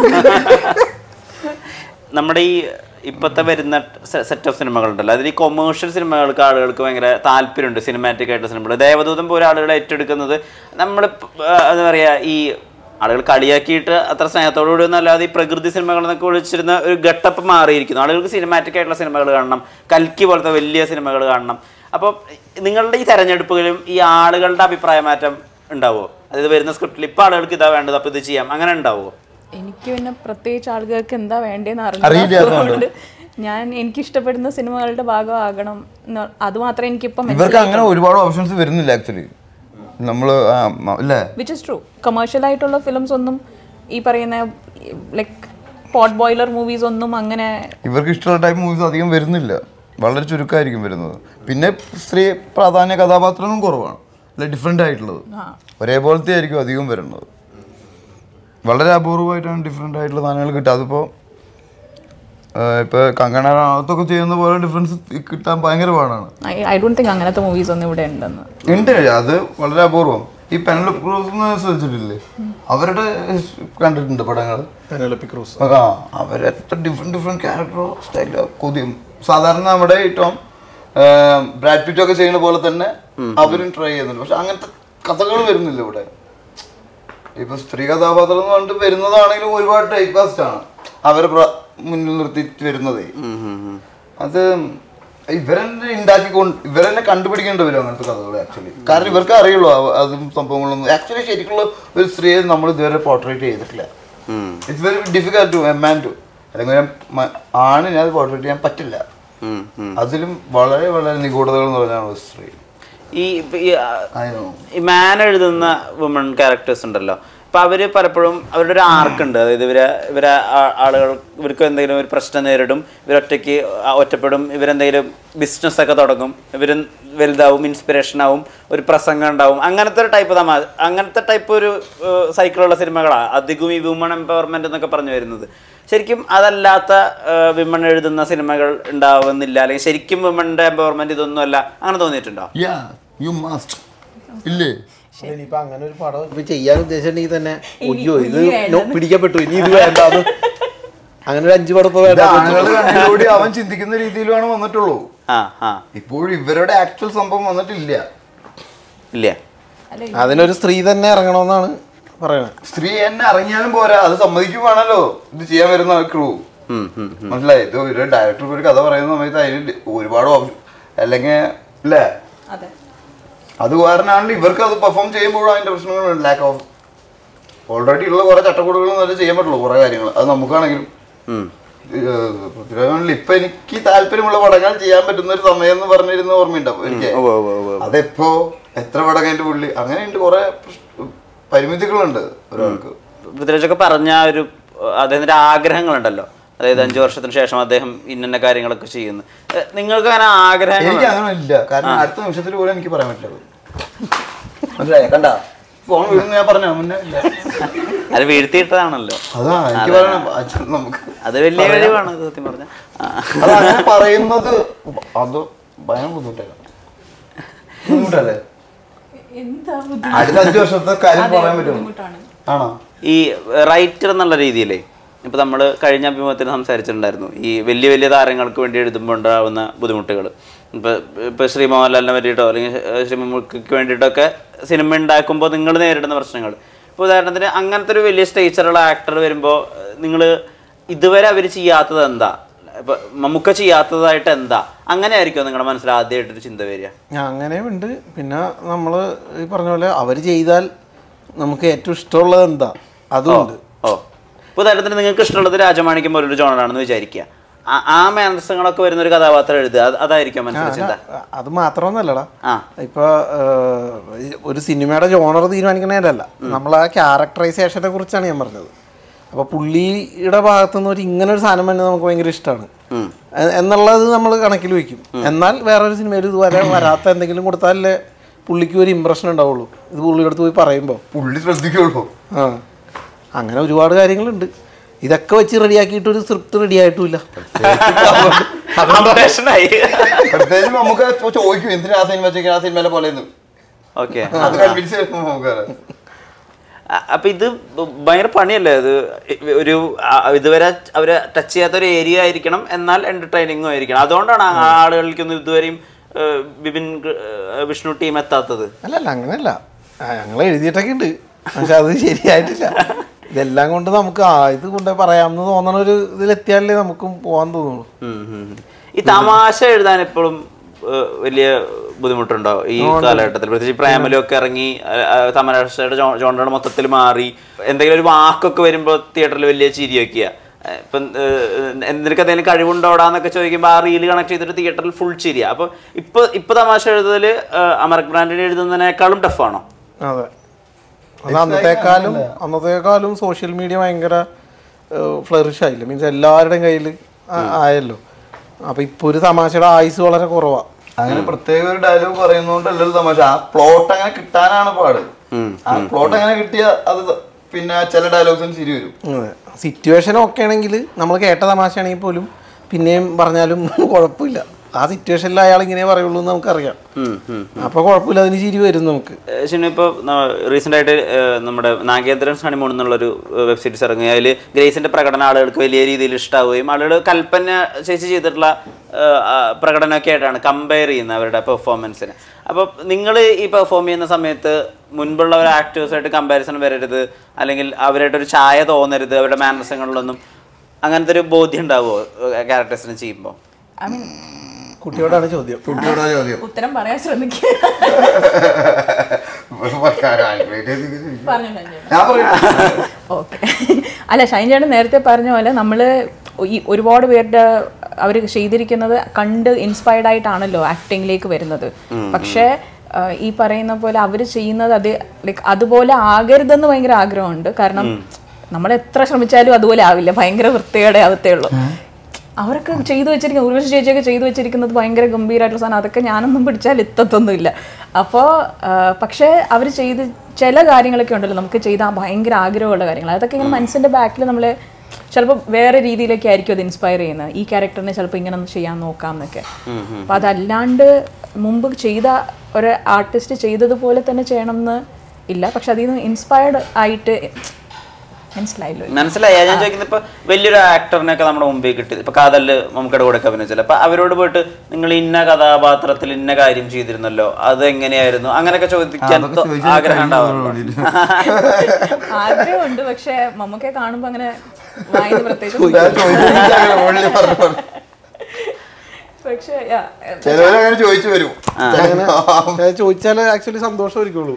നമ്മുടെ ഈ ഇപ്പോഴത്തെ വരുന്ന സെറ്റ് ഓഫ് സിനിമകളുണ്ടല്ലോ അതിൽ ഈ കൊമേഴ്ഷ്യൽ സിനിമകൾക്ക് ആളുകൾക്ക് ഭയങ്കര താല്പര്യമുണ്ട് സിനിമാറ്റിക് ആയിട്ടുള്ള സിനിമകൾ ദേവദൂതം പോലെ ആളുകൾ ഏറ്റെടുക്കുന്നത് നമ്മൾ എന്താ പറയുക ഈ ആളുകൾ കളിയാക്കിയിട്ട് അത്ര സ്നേഹത്തോടുകൂടി ഒന്നും അല്ലാതെ ഈ പ്രകൃതി സിനിമകൾ എന്നൊക്കെ വിളിച്ചിരുന്ന ഒരു ഘട്ടപ്പ് മാറിയിരിക്കുന്നു ആളുകൾക്ക് സിനിമാറ്റിക് ആയിട്ടുള്ള സിനിമകൾ കാണണം കൽക്കി പോലത്തെ വലിയ സിനിമകൾ കാണണം അപ്പോൾ നിങ്ങളുടെ ഈ തെരഞ്ഞെടുപ്പുകളിലും ഈ ആളുകളുടെ അഭിപ്രായ മാറ്റം ഉണ്ടാവുമോ അതായത് വരുന്ന സ്ക്രിപ്റ്റിൽ ഇപ്പോൾ ആളുകൾക്ക് ഇതാ വേണ്ടത് അപ്പോൾ ഇത് ചെയ്യാം അങ്ങനെ ഉണ്ടാവുമോ എനിക്ക് പിന്നെ പ്രത്യേകിച്ച് ആളുകൾക്ക് എന്താ വേണ്ടതെന്ന് അറിയില്ലാത്തതുകൊണ്ട്. അറിയില്ലാത്തതുകൊണ്ട് ഞാൻ എനിക്ക് ഇഷ്ടപ്പെടുന്ന സിനിമകളുടെ ഭാഗമാകണം എന്ന് അത് മാത്രമേ എനിക്കിപ്പം ഇവർക്ക് അങ്ങനെ ഒരുപാട് ഓപ്ഷൻസ് വരുന്നില്ല ആക്ച്വലി നമ്മള് ആ, മ- അല്ലേ വിച്ച് ഇസ് ട്രൂ കമേഴ്ഷ്യൽ ആയിട്ടുള്ള ഫിലിംസ് ഒന്നും ഈ പറയുന്ന ലൈക്ക് പോട്ട് ബോയിലർ മൂവീസ് ഒന്നും അങ്ങനെ ഇവർക്ക് ഇഷ്ടമുള്ള ടൈപ്പ് മൂവീസ് അധികം വരുന്നില്ല വളരെ ചുരുക്കമായിരിക്കും വരുന്നത് പിന്നെ സ്ത്രീ പ്രാധാന്യ കഥാപാത്രങ്ങളും കുറവാണ് അല്ല ഡിഫറെൻ്റ് ആയിട്ടുള്ളത് ഒരേപോലത്തെ ആയിരിക്കും അധികം വരുന്നത് വളരെ അപൂർവമായിട്ടാണ് ഡിഫറെൻ്റ് ആയിട്ടുള്ള സാധനങ്ങൾ കിട്ടുക അതിപ്പോൾ ഇപ്പോൾ കങ്കണ റാവത്തൊക്കെ ചെയ്യുന്ന പോലെ ഡിഫറൻസ് കിട്ടാൻ ഭയങ്കര പാടാണ് ഐ ഡോണ്ട് തിങ്ക് അങ്ങനത്തെ മൂവീസ് ഒന്നും ഇവിടെ ഉണ്ടെന്ന് ഉണ്ട് അത് വളരെ അപൂർവം ഈ പെനലപ്പ് ക്രൂസ് ശ്രദ്ധിച്ചിട്ടില്ലേ അവരുടെ കണ്ടിട്ടുണ്ട് പടങ്ങൾ പെനലപ്പി ക്രൂസ് ആ അവരെത്ര ഡിഫറെന്റ് ഡിഫറെന്റ് ക്യാരക്ടറോ സ്റ്റൈലോ കൊതിയും സാധാരണ നമ്മുടെ ഈ ടോം ബ്രാഡ് പിറ്റ് ഒക്കെ ചെയ്യുന്ന പോലെ തന്നെ അവരും ട്രൈ ചെയ്യുന്നുണ്ട് പക്ഷെ അങ്ങനത്തെ കഥകൾ വരുന്നില്ല ഇവിടെ ഇപ്പൊ സ്ത്രീ കഥാപാത്രം എന്ന് പറഞ്ഞിട്ട് വരുന്നതാണെങ്കിലും ഒരുപാട് ടൈപ്പ് കാസ്റ്റ് ആണ് അവരെ പ്ര- മുന്നിൽ നിർത്തിയിട്ട് വരുന്നതേ അത് ഇവരെന്നെ ഉണ്ടാക്കിക്കൊണ്ട് ഇവരെന്നെ കണ്ടുപിടിക്കേണ്ടി വരും അങ്ങനത്തെ കഥകൾ ആക്ച്വലി കാരണം ഇവർക്ക് അറിയുള്ളൂ അവ- അതും സംഭവങ്ങളൊന്നും ആക്ച്വലി ശരിക്കുള്ള ഒരു സ്ത്രീയെ നമ്മൾ ഇതുവരെ പോർട്രേറ്റ് ചെയ്തിട്ടില്ല it's very difficult to a man to അല്ലെങ്കിൽ ഒരു മ- ആണിനെ അത് പോർട്രേറ്റ് ചെയ്യാൻ പറ്റില്ല ഉം, ഉം. അതിലും വളരെ വളരെ നിഗൂഢതകൾ എന്ന് പറഞ്ഞാണ് ഒരു സ്ത്രീ ഈ ഇപ്പൊ ഈ, ആ, I know. ഈ മാൻ എഴുതുന്ന വുമൺ ക്യാരക്ടേഴ്സ് ഉണ്ടല്ലോ അപ്പൊ അവര് പലപ്പോഴും അവരുടെ ഒരു ആർക്ക് ഉണ്ട് അതായത് ഇവരെ ഇവരെ ആ- ആളുകൾ ഇവർക്ക് എന്തെങ്കിലും ഒരു പ്രശ്നം നേരിടും ഇവരൊറ്റയ്ക്ക് ആ ഒറ്റപ്പെടും ഇവരെന്തെങ്കിലും ബിസിനസ് ഒക്കെ തുടങ്ങും ഇവർ വലുതാവും ഇൻസ്പിറേഷൻ ആവും ഒരു പ്രസംഗം ഉണ്ടാവും അങ്ങനത്തെ ഒരു ടൈപ്പ് തമാ അങ്ങനത്തെ ടൈപ്പ് ഒരു സൈക്കിളുള്ള സിനിമകളാണ് അധികവും ഈ വുമൺ എംപവർമെന്റ് എന്നൊക്കെ പറഞ്ഞു വരുന്നത് ശരിക്കും അതല്ലാത്ത വിമൺ എഴുതുന്ന സിനിമകൾ ഉണ്ടാവുന്നില്ല അല്ലെങ്കിൽ ശരിക്കും വിമണിന്റെ എംപവർമെന്റ് ഇതൊന്നുമല്ല അങ്ങനെ തോന്നിയിട്ടുണ്ടോ യാ യു മസ്റ്റ് ഇല്ലേ ഇനിയിപ്പോ അങ്ങനെ ഒരു പടം ഇപ്പൊ ചെയ്യാൻ ഉദ്ദേശിച്ചിട്ടുണ്ടെങ്കിൽ തന്നെ ഒയ്യോ ഇത് ഇനി വേണ്ട. നോ, പിടിക്കപ്പെട്ടു ഇനി ഇത് വേണ്ടാന്ന് അങ്ങനെ ഒരു അഞ്ചു പടം ഇപ്പൊ ഇത് വേണ്ട ആണുങ്ങൾ കണ്ണിലൂടെ അവൻ ചിന്തിക്കുന്ന രീതിയിലാണ് വന്നിട്ടുള്ളൂ ആ ആ ഇപ്പോഴും ഇവരുടെ ആക്ച്വൽ സംഭവം വന്നിട്ടില്ല ഇല്ല അതിനൊരു സ്ത്രീ തന്നെ ഇറങ്ങണമെന്നാണ് പറയണത് സ്ത്രീ എന്നെ അറിഞ്ഞാലും പോരാ അത് സമ്മതിക്കുവാണല്ലോ ഇത് ചെയ്യാൻ വരുന്ന ക്രൂ ഉം, ഉം. മനസ്സിലായി ഇത് ഒരു ഡയറക്ടർ ഒരു കഥ പറയുന്ന സമയത്ത് അതിൽ ഒരുപാട് ഓപ്ഷൻ അല്ലെങ്കിൽ അല്ലേ അതെ അത് കാരണമാണല്ലോ ഇവർക്ക് അത് പെർഫോം ചെയ്യുമ്പോഴും അതിന്റെ പ്രശ്നങ്ങളുണ്ട് ലാക്ക് ഓഫ് ഓൾറെഡി ഉള്ള കുറെ ചട്ടക്കൂടുകളും നല്ല ചെയ്യാൻ പറ്റുള്ളൂ കുറെ കാര്യങ്ങൾ അത് നമുക്കാണെങ്കിലും ഉം. പൃഥ്വിരാജാണെങ്കിൽ ഇപ്പൊ എനിക്ക് താല്പര്യമുള്ള പടങ്ങൾ ചെയ്യാൻ പറ്റുന്ന ഒരു സമയം എന്ന് പറഞ്ഞിരുന്ന ഓർമ്മയുണ്ടാവും എനിക്ക് ഉവ്വ് ഉവ്വ് ഉവ്വ്. അതെപ്പോ എത്ര പടം കഴിഞ്ഞിട്ട് പുള്ളി അങ്ങനെയുണ്ട് കുറെ പ്രശ്ന- പരിമിതികളുണ്ട് ഒരാൾക്ക് പൃഥ്വിരാജൊക്കെ പറഞ്ഞ ആ ഒരു അഹ് അദ്ദേഹത്തിന്റെ ആഗ്രഹങ്ങളുണ്ടല്ലോ അതായത് അഞ്ചു വർഷത്തിന് ശേഷം അദ്ദേഹം ഇന്ന കാര്യങ്ങളൊക്കെ ചെയ്യുന്നു എഹ് നിങ്ങൾക്ക് അങ്ങനെ ആഗ്രഹങ്ങൾ എനിക്ക് അങ്ങനെ ഇല്ല കാരണം അടുത്ത നിമിഷത്തിൽ പോലും എനിക്ക് പറയാൻ പറ്റില്ല മനസ്സിലായ കണ്ട ഫോൺ വീഴുന്ന ഞാൻ പറഞ്ഞ മുന്നേ ഇല്ല അത് വീഴ്ത്തിയിട്ടതാണല്ലോ അതാ എനിക്ക് പറയണം അച്ഛൻ നമുക്ക് അത് വലിയ കഴിവാണ് അത് സത്യം പറഞ്ഞ അത് അങ്ങനെ പറയുന്നത് അത് ഭയങ്കര ബുദ്ധിമുട്ടല്ല ബുദ്ധിമുട്ടല്ലേ എന്താ അടുത്ത അഞ്ചു വർഷത്തെ കാര്യം പറയാൻ പറ്റുമോ ബുദ്ധിമുട്ടാണ് ആണോ ഈ റൈറ്റർ എന്നുള്ള രീതിയിലേ ഇപ്പൊ നമ്മൾ കഴിഞ്ഞ അഭിമുഖത്തിൽ സംസാരിച്ചിട്ടുണ്ടായിരുന്നു ഈ വലിയ വലിയ താരങ്ങൾക്ക് വേണ്ടി എഴുതുമ്പോൾ ഉണ്ടാകുന്ന ബുദ്ധിമുട്ടുകൾ ഇപ്പൊ ഇപ്പൊ ശ്രീ മോഹൻലാലിനെ പറ്റിയിട്ടോ അല്ലെങ്കിൽ ശ്രീ മമ്മൂക്ക് വേണ്ടിയിട്ടൊക്കെ സിനിമ ഉണ്ടാക്കുമ്പോൾ നിങ്ങൾ നേരിടുന്ന പ്രശ്നങ്ങൾ ഇപ്പോൾ ഉദാഹരണത്തിന് അങ്ങനത്തെ ഒരു വലിയ സ്റ്റേച്ചറുള്ള ആക്ടർ വരുമ്പോൾ നിങ്ങൾ ഇതുവരെ അവർ ചെയ്യാത്തത് എന്താ ഇപ്പൊ മമ്മൂക്ക ചെയ്യാത്തതായിട്ട് എന്താ അങ്ങനെ ആയിരിക്കും നിങ്ങളുടെ മനസ്സിൽ ആദ്യമായിട്ടൊരു ചിന്ത വരിക അങ്ങനെയും ഉണ്ട് പിന്നെ നമ്മൾ ഈ പറഞ്ഞ പോലെ അവർ ചെയ്താൽ നമുക്ക് ഏറ്റവും ഇഷ്ടമുള്ളത് എന്താ അതുണ്ട് ഓ ഇപ്പോൾ ഉദാഹരണത്തിന് നിങ്ങൾക്ക് ഇഷ്ടമുള്ളത് രാജമാണിക്യം പോലൊരു ജോണറാണെന്ന് വിചാരിക്കുക ആ- ആ മാനസങ്ങളൊക്കെ വരുന്ന ഒരു കഥാപാത്രം എഴുതുക അത് അതായിരിക്കും മനസ്സിലെ ചിന്ത അത് മാത്രമൊന്നല്ലടാ ആ ഇപ്പൊ ഏഹ്, ഈ ഒരു സിനിമയുടെ ജോണർ തീരുമാനിക്കണേലല്ല നമ്മൾ ആ ക്യാരക്ടറൈസേഷനെ കുറിച്ചാണ് ഞാൻ പറഞ്ഞത് അപ്പൊ പുള്ളിയുടെ ഭാഗത്തു നിന്ന് ഒരു ഇങ്ങനെ ഒരു സാധനം തന്നെ നമുക്ക് ഭയങ്കര ഇഷ്ടമാണ് ഉം. എന്നുള്ളത് നമ്മൾ കണക്കിൽ വെക്കും എന്നാൽ വേറൊരു സിനിമയിൽ ഇതുവരെ വരാത്ത എന്തെങ്കിലും കൊടുത്താലേ പുള്ളിക്ക് ഒരു ഇമ്പ്രഷൻ ഉണ്ടാവുള്ളൂ ഇത് പുള്ളിയുടെ അടുത്ത് പോയി പറയുമ്പോൾ പുള്ളി ശ്രദ്ധിക്കുള്ളൂ ആ അങ്ങനെ ഒരുപാട് കാര്യങ്ങളുണ്ട് ഇതൊക്കെ വെച്ച് റെഡിയാക്കിയിട്ട് ഒരു സ്ക്രിപ്റ്റ് റെഡി ആയിട്ടുമില്ല അപ്ഡേഷനായി പ്രത്യേകിച്ച് നമുക്ക് ഇപ്പൊ ചോദിക്കും എന്തിനാ ആ സിനിമ വെച്ചേക്കാൻ ആ സിനിമയിലെ പോലെ ഓക്കെ അത് കൺവിൻസ് ചെയ്യുമ്പോൾ നമുക്ക് അ- അപ്പൊ ഇത് ഭയങ്കര പണിയല്ലേ അത് ഒരു ആ- ഇതുവരെ അവര് ടച്ച് ചെയ്യാത്ത ഒരു ഏരിയ ആയിരിക്കണം എന്നാൽ എന്റർടൈനിങ്ങും ആയിരിക്കണം അതുകൊണ്ടാണ് ആ ആളുകൾക്കൊന്നും ഇതുവരെയും ഏഹ്, ബിപിൻ ഏഹ്, വിഷ്ണു ടീം എത്താത്തത് അല്ലല്ല അങ്ങനെയല്ല ഞങ്ങൾ എഴുതിയിട്ടൊക്കെ ഉണ്ട് പക്ഷെ അത് ശരിയായിട്ടില്ല ഇതെല്ലാം കൊണ്ട് നമുക്ക് ആ ഇത് കൊണ്ട് പറയാമെന്ന് തോന്നണ ഒരു ഇതിലെത്തിയാലേ നമുക്കും പോകാൻ തോന്നുള്ളൂ ഉം, ഉം, ഉം. ഈ തമാശ എഴുതാൻ എപ്പോഴും ഏഹ്, വലിയ ബുദ്ധിമുട്ടുണ്ടോ ഈ കാലഘട്ടത്തിൽ പ്രത്യേകിച്ച് പ്രേമലും ഒക്കെ ഇറങ്ങി അഹ് അഹ് തമാശയുടെ ജോണ്ടയുടെ മൊത്തത്തിൽ മാറി എന്തെങ്കിലും ഒരു വാക്കൊക്കെ വരുമ്പോൾ തിയേറ്ററിൽ വലിയ ചിരിയൊക്കെയാ ഏഹ് ഇപ്പം ഏഹ്, നിനക്ക് എന്തെങ്കിലും കഴിവുണ്ടോടാന്നൊക്കെ ചോദിക്കുമ്പോൾ ആ റീല് കണക്ട് ചെയ്തിട്ട് തിയേറ്ററിൽ ഫുൾ ചിരിയാ അപ്പൊ ഇപ്പൊ ഇപ്പൊ തമാശ എഴുതല് ഏഹ്, അമരക് ബ്രാൻഡിന് എഴുതുന്നതിനേക്കാളും ടഫാണോ അതെ അത് അന്നത്തെക്കാളും അന്നത്തെക്കാളും സോഷ്യൽ മീഡിയ ഭയങ്കര ഫ്ലറിഷ് ആയില്ല മീൻസ് എല്ലാവരുടെയും കയ്യിൽ ആയല്ലോ അപ്പൊ ഇപ്പൊ ഒരു തമാശയുടെ ആയുസ് വളരെ കുറവാ അങ്ങനെ പ്രത്യേക ഒരു ഡയലോഗ് പറയുന്നോണ്ടല്ലല്ലോ തമാശ ആ പ്ലോട്ട് അങ്ങനെ കിട്ടാനാണ് പാട് ആ പ്ലോട്ട് അങ്ങനെ കിട്ടിയ അത് പിന്നെ ചില ഡയലോഗ്സിന് ശരി വരും സിറ്റുവേഷൻ ഒക്കെ ആണെങ്കിൽ നമ്മൾ കേട്ട തമാശയാണെങ്കിൽ പോലും പിന്നെയും പറഞ്ഞാലും കുഴപ്പമില്ല ആ സിറ്റുവേഷനിൽ അയാൾ ഇങ്ങനെ പറയുള്ളൂ എന്ന് നമുക്കറിയാം അപ്പൊ കുഴപ്പമില്ല അതിന് ചിരി വരും നമുക്ക് ശനി ഇപ്പോൾ റീസെൻ്റ് ആയിട്ട് ഏഹ്, നമ്മുടെ നാഗേന്ദ്രൻ ഹണിമൂൺ എന്നുള്ളൊരു വെബ് സീരീസ് ഇറങ്ങി അതിൽ ഗ്രേസിന്റെ പ്രകടനം ആളുകൾക്ക് വലിയ രീതിയിൽ ഇഷ്ടാവുകയും ആളുകൾ കൽപ്പന ചേച്ചി ചെയ്തിട്ടുള്ള ഏഹ്, ആ, പ്രകടനമൊക്കെ ആയിട്ടാണ് കമ്പയർ ചെയ്യുന്നത് അവരുടെ പെർഫോമൻസിന് അപ്പോൾ നിങ്ങൾ ഈ പെർഫോം ചെയ്യുന്ന സമയത്ത് മുൻപുള്ള ഒരു ആക്ടേഴ്സായിട്ട് കമ്പാരിസൺ വരരുത് അല്ലെങ്കിൽ അവരായിട്ട് ഒരു ചായ തോന്നരുത് അവരുടെ മാനസങ്ങളിലൊന്നും അങ്ങനത്തെ ഒരു ബോധ്യം ഉണ്ടാവുമോ ക്യാരക്ടേഴ്സിനെ ചെയ്യുമ്പോൾ ഐ മീൻ കുട്ടിയോടാണ് ചോദ്യം കുട്ടിയോടാ ചോദ്യം ഉത്തരം പറയാൻ ശ്രമിക്കുക പറഞ്ഞു ഞാൻ പറയും ഓക്കെ അല്ല ഷൈൻ ചേട്ടൻ നേരത്തെ പറഞ്ഞ പോലെ നമ്മൾ ഈ ഒരുപാട് പേരുടെ അവർ ചെയ്തിരിക്കുന്നത് കണ്ട് ഇൻസ്പയർഡ് ആയിട്ടാണല്ലോ ആക്ടിങ്ങിലേക്ക് വരുന്നത് പക്ഷേ ആ, ഈ പറയുന്ന പോലെ അവർ ചെയ്യുന്നത് അത് ലൈക്ക് അതുപോലെ ആകരുതെന്ന് ഭയങ്കര ആഗ്രഹമുണ്ട് കാരണം നമ്മൾ എത്ര ശ്രമിച്ചാലും അതുപോലെ ആവില്ല ഭയങ്കര വൃത്തിയോടെ ആവത്തേ ഉള്ളൂ അവരൊക്കെ ചെയ്തു വെച്ചിരിക്കുന്ന ഉർവശി ചേച്ചിയൊക്കെ ചെയ്തു വെച്ചിരിക്കുന്നത് ഭയങ്കര ഗംഭീരമായിട്ടുള്ള സാധനം അതൊക്കെ ഞാനൊന്നും പിടിച്ചാൽ എത്തത്തൊന്നുമില്ല അപ്പോൾ പക്ഷേ അവർ ചെയ്ത് ചില കാര്യങ്ങളൊക്കെ ഉണ്ടല്ലോ നമുക്ക് ചെയ്താൽ ഭയങ്കര ആഗ്രഹമുള്ള കാര്യങ്ങൾ അതൊക്കെ ഇങ്ങനെ മനസ്സിൻ്റെ ബാക്കിൽ നമ്മൾ ചിലപ്പോൾ വേറെ രീതിയിലൊക്കെ ആയിരിക്കും അത് ഇൻസ്പയർ ചെയ്യുന്നത് ഈ ക്യാരക്ടറിനെ ചിലപ്പോൾ ഇങ്ങനെ ഒന്ന് ചെയ്യാൻ നോക്കാം എന്നൊക്കെ അപ്പോൾ അതല്ലാണ്ട് മുമ്പ് ചെയ്ത ഒരു ആർട്ടിസ്റ്റ് ചെയ്തതുപോലെ തന്നെ ചെയ്യണം എന്ന് ഇല്ല പക്ഷെ അതിൽ നിന്ന് ഇൻസ്പയർഡ് ആയിട്ട് മനസ്സിലായല്ലോ മനസ്സിലായി ഞാൻ ചോദിക്കുന്നത് ഇപ്പൊ വലിയൊരു ആക്ടറിനൊക്കെ നമ്മുടെ മുമ്പിൽ കിട്ടി ഇപ്പൊ കാതല് നമുക്കടെ കൂടെ ഒക്കെ അഭിനയിച്ചല്ലോ അപ്പൊ അവരോട് പോയിട്ട് നിങ്ങൾ ഇന്ന കഥാപാത്രത്തിൽ ഇന്ന കാര്യം ചെയ്തിരുന്നല്ലോ അത് എങ്ങനെയായിരുന്നു അങ്ങനെയൊക്കെ ചോദിക്കാൻ അതൊക്കെ തോ- ചോദിച്ചാൽ ആഗ്രഹം കഴിഞ്ഞ ഉണ്ടാവാറുണ്ട് ആഗ്രഹമുണ്ട് പക്ഷെ മമ്മൂക്കെ കാണുമ്പോ അങ്ങനെ വായന പ്രത്യേകിച്ച് ഞാൻ ചോദിച്ചിട്ട് ഓൺലി പറഞ്ഞു പറഞ്ഞു. പക്ഷെ yeah, ചിലവരങ്ങനെ ചോദിച്ചു വരും ചോദിച്ചാൽ ആക്ച്വലി സന്തോഷമായിരിക്കുള്ളൂ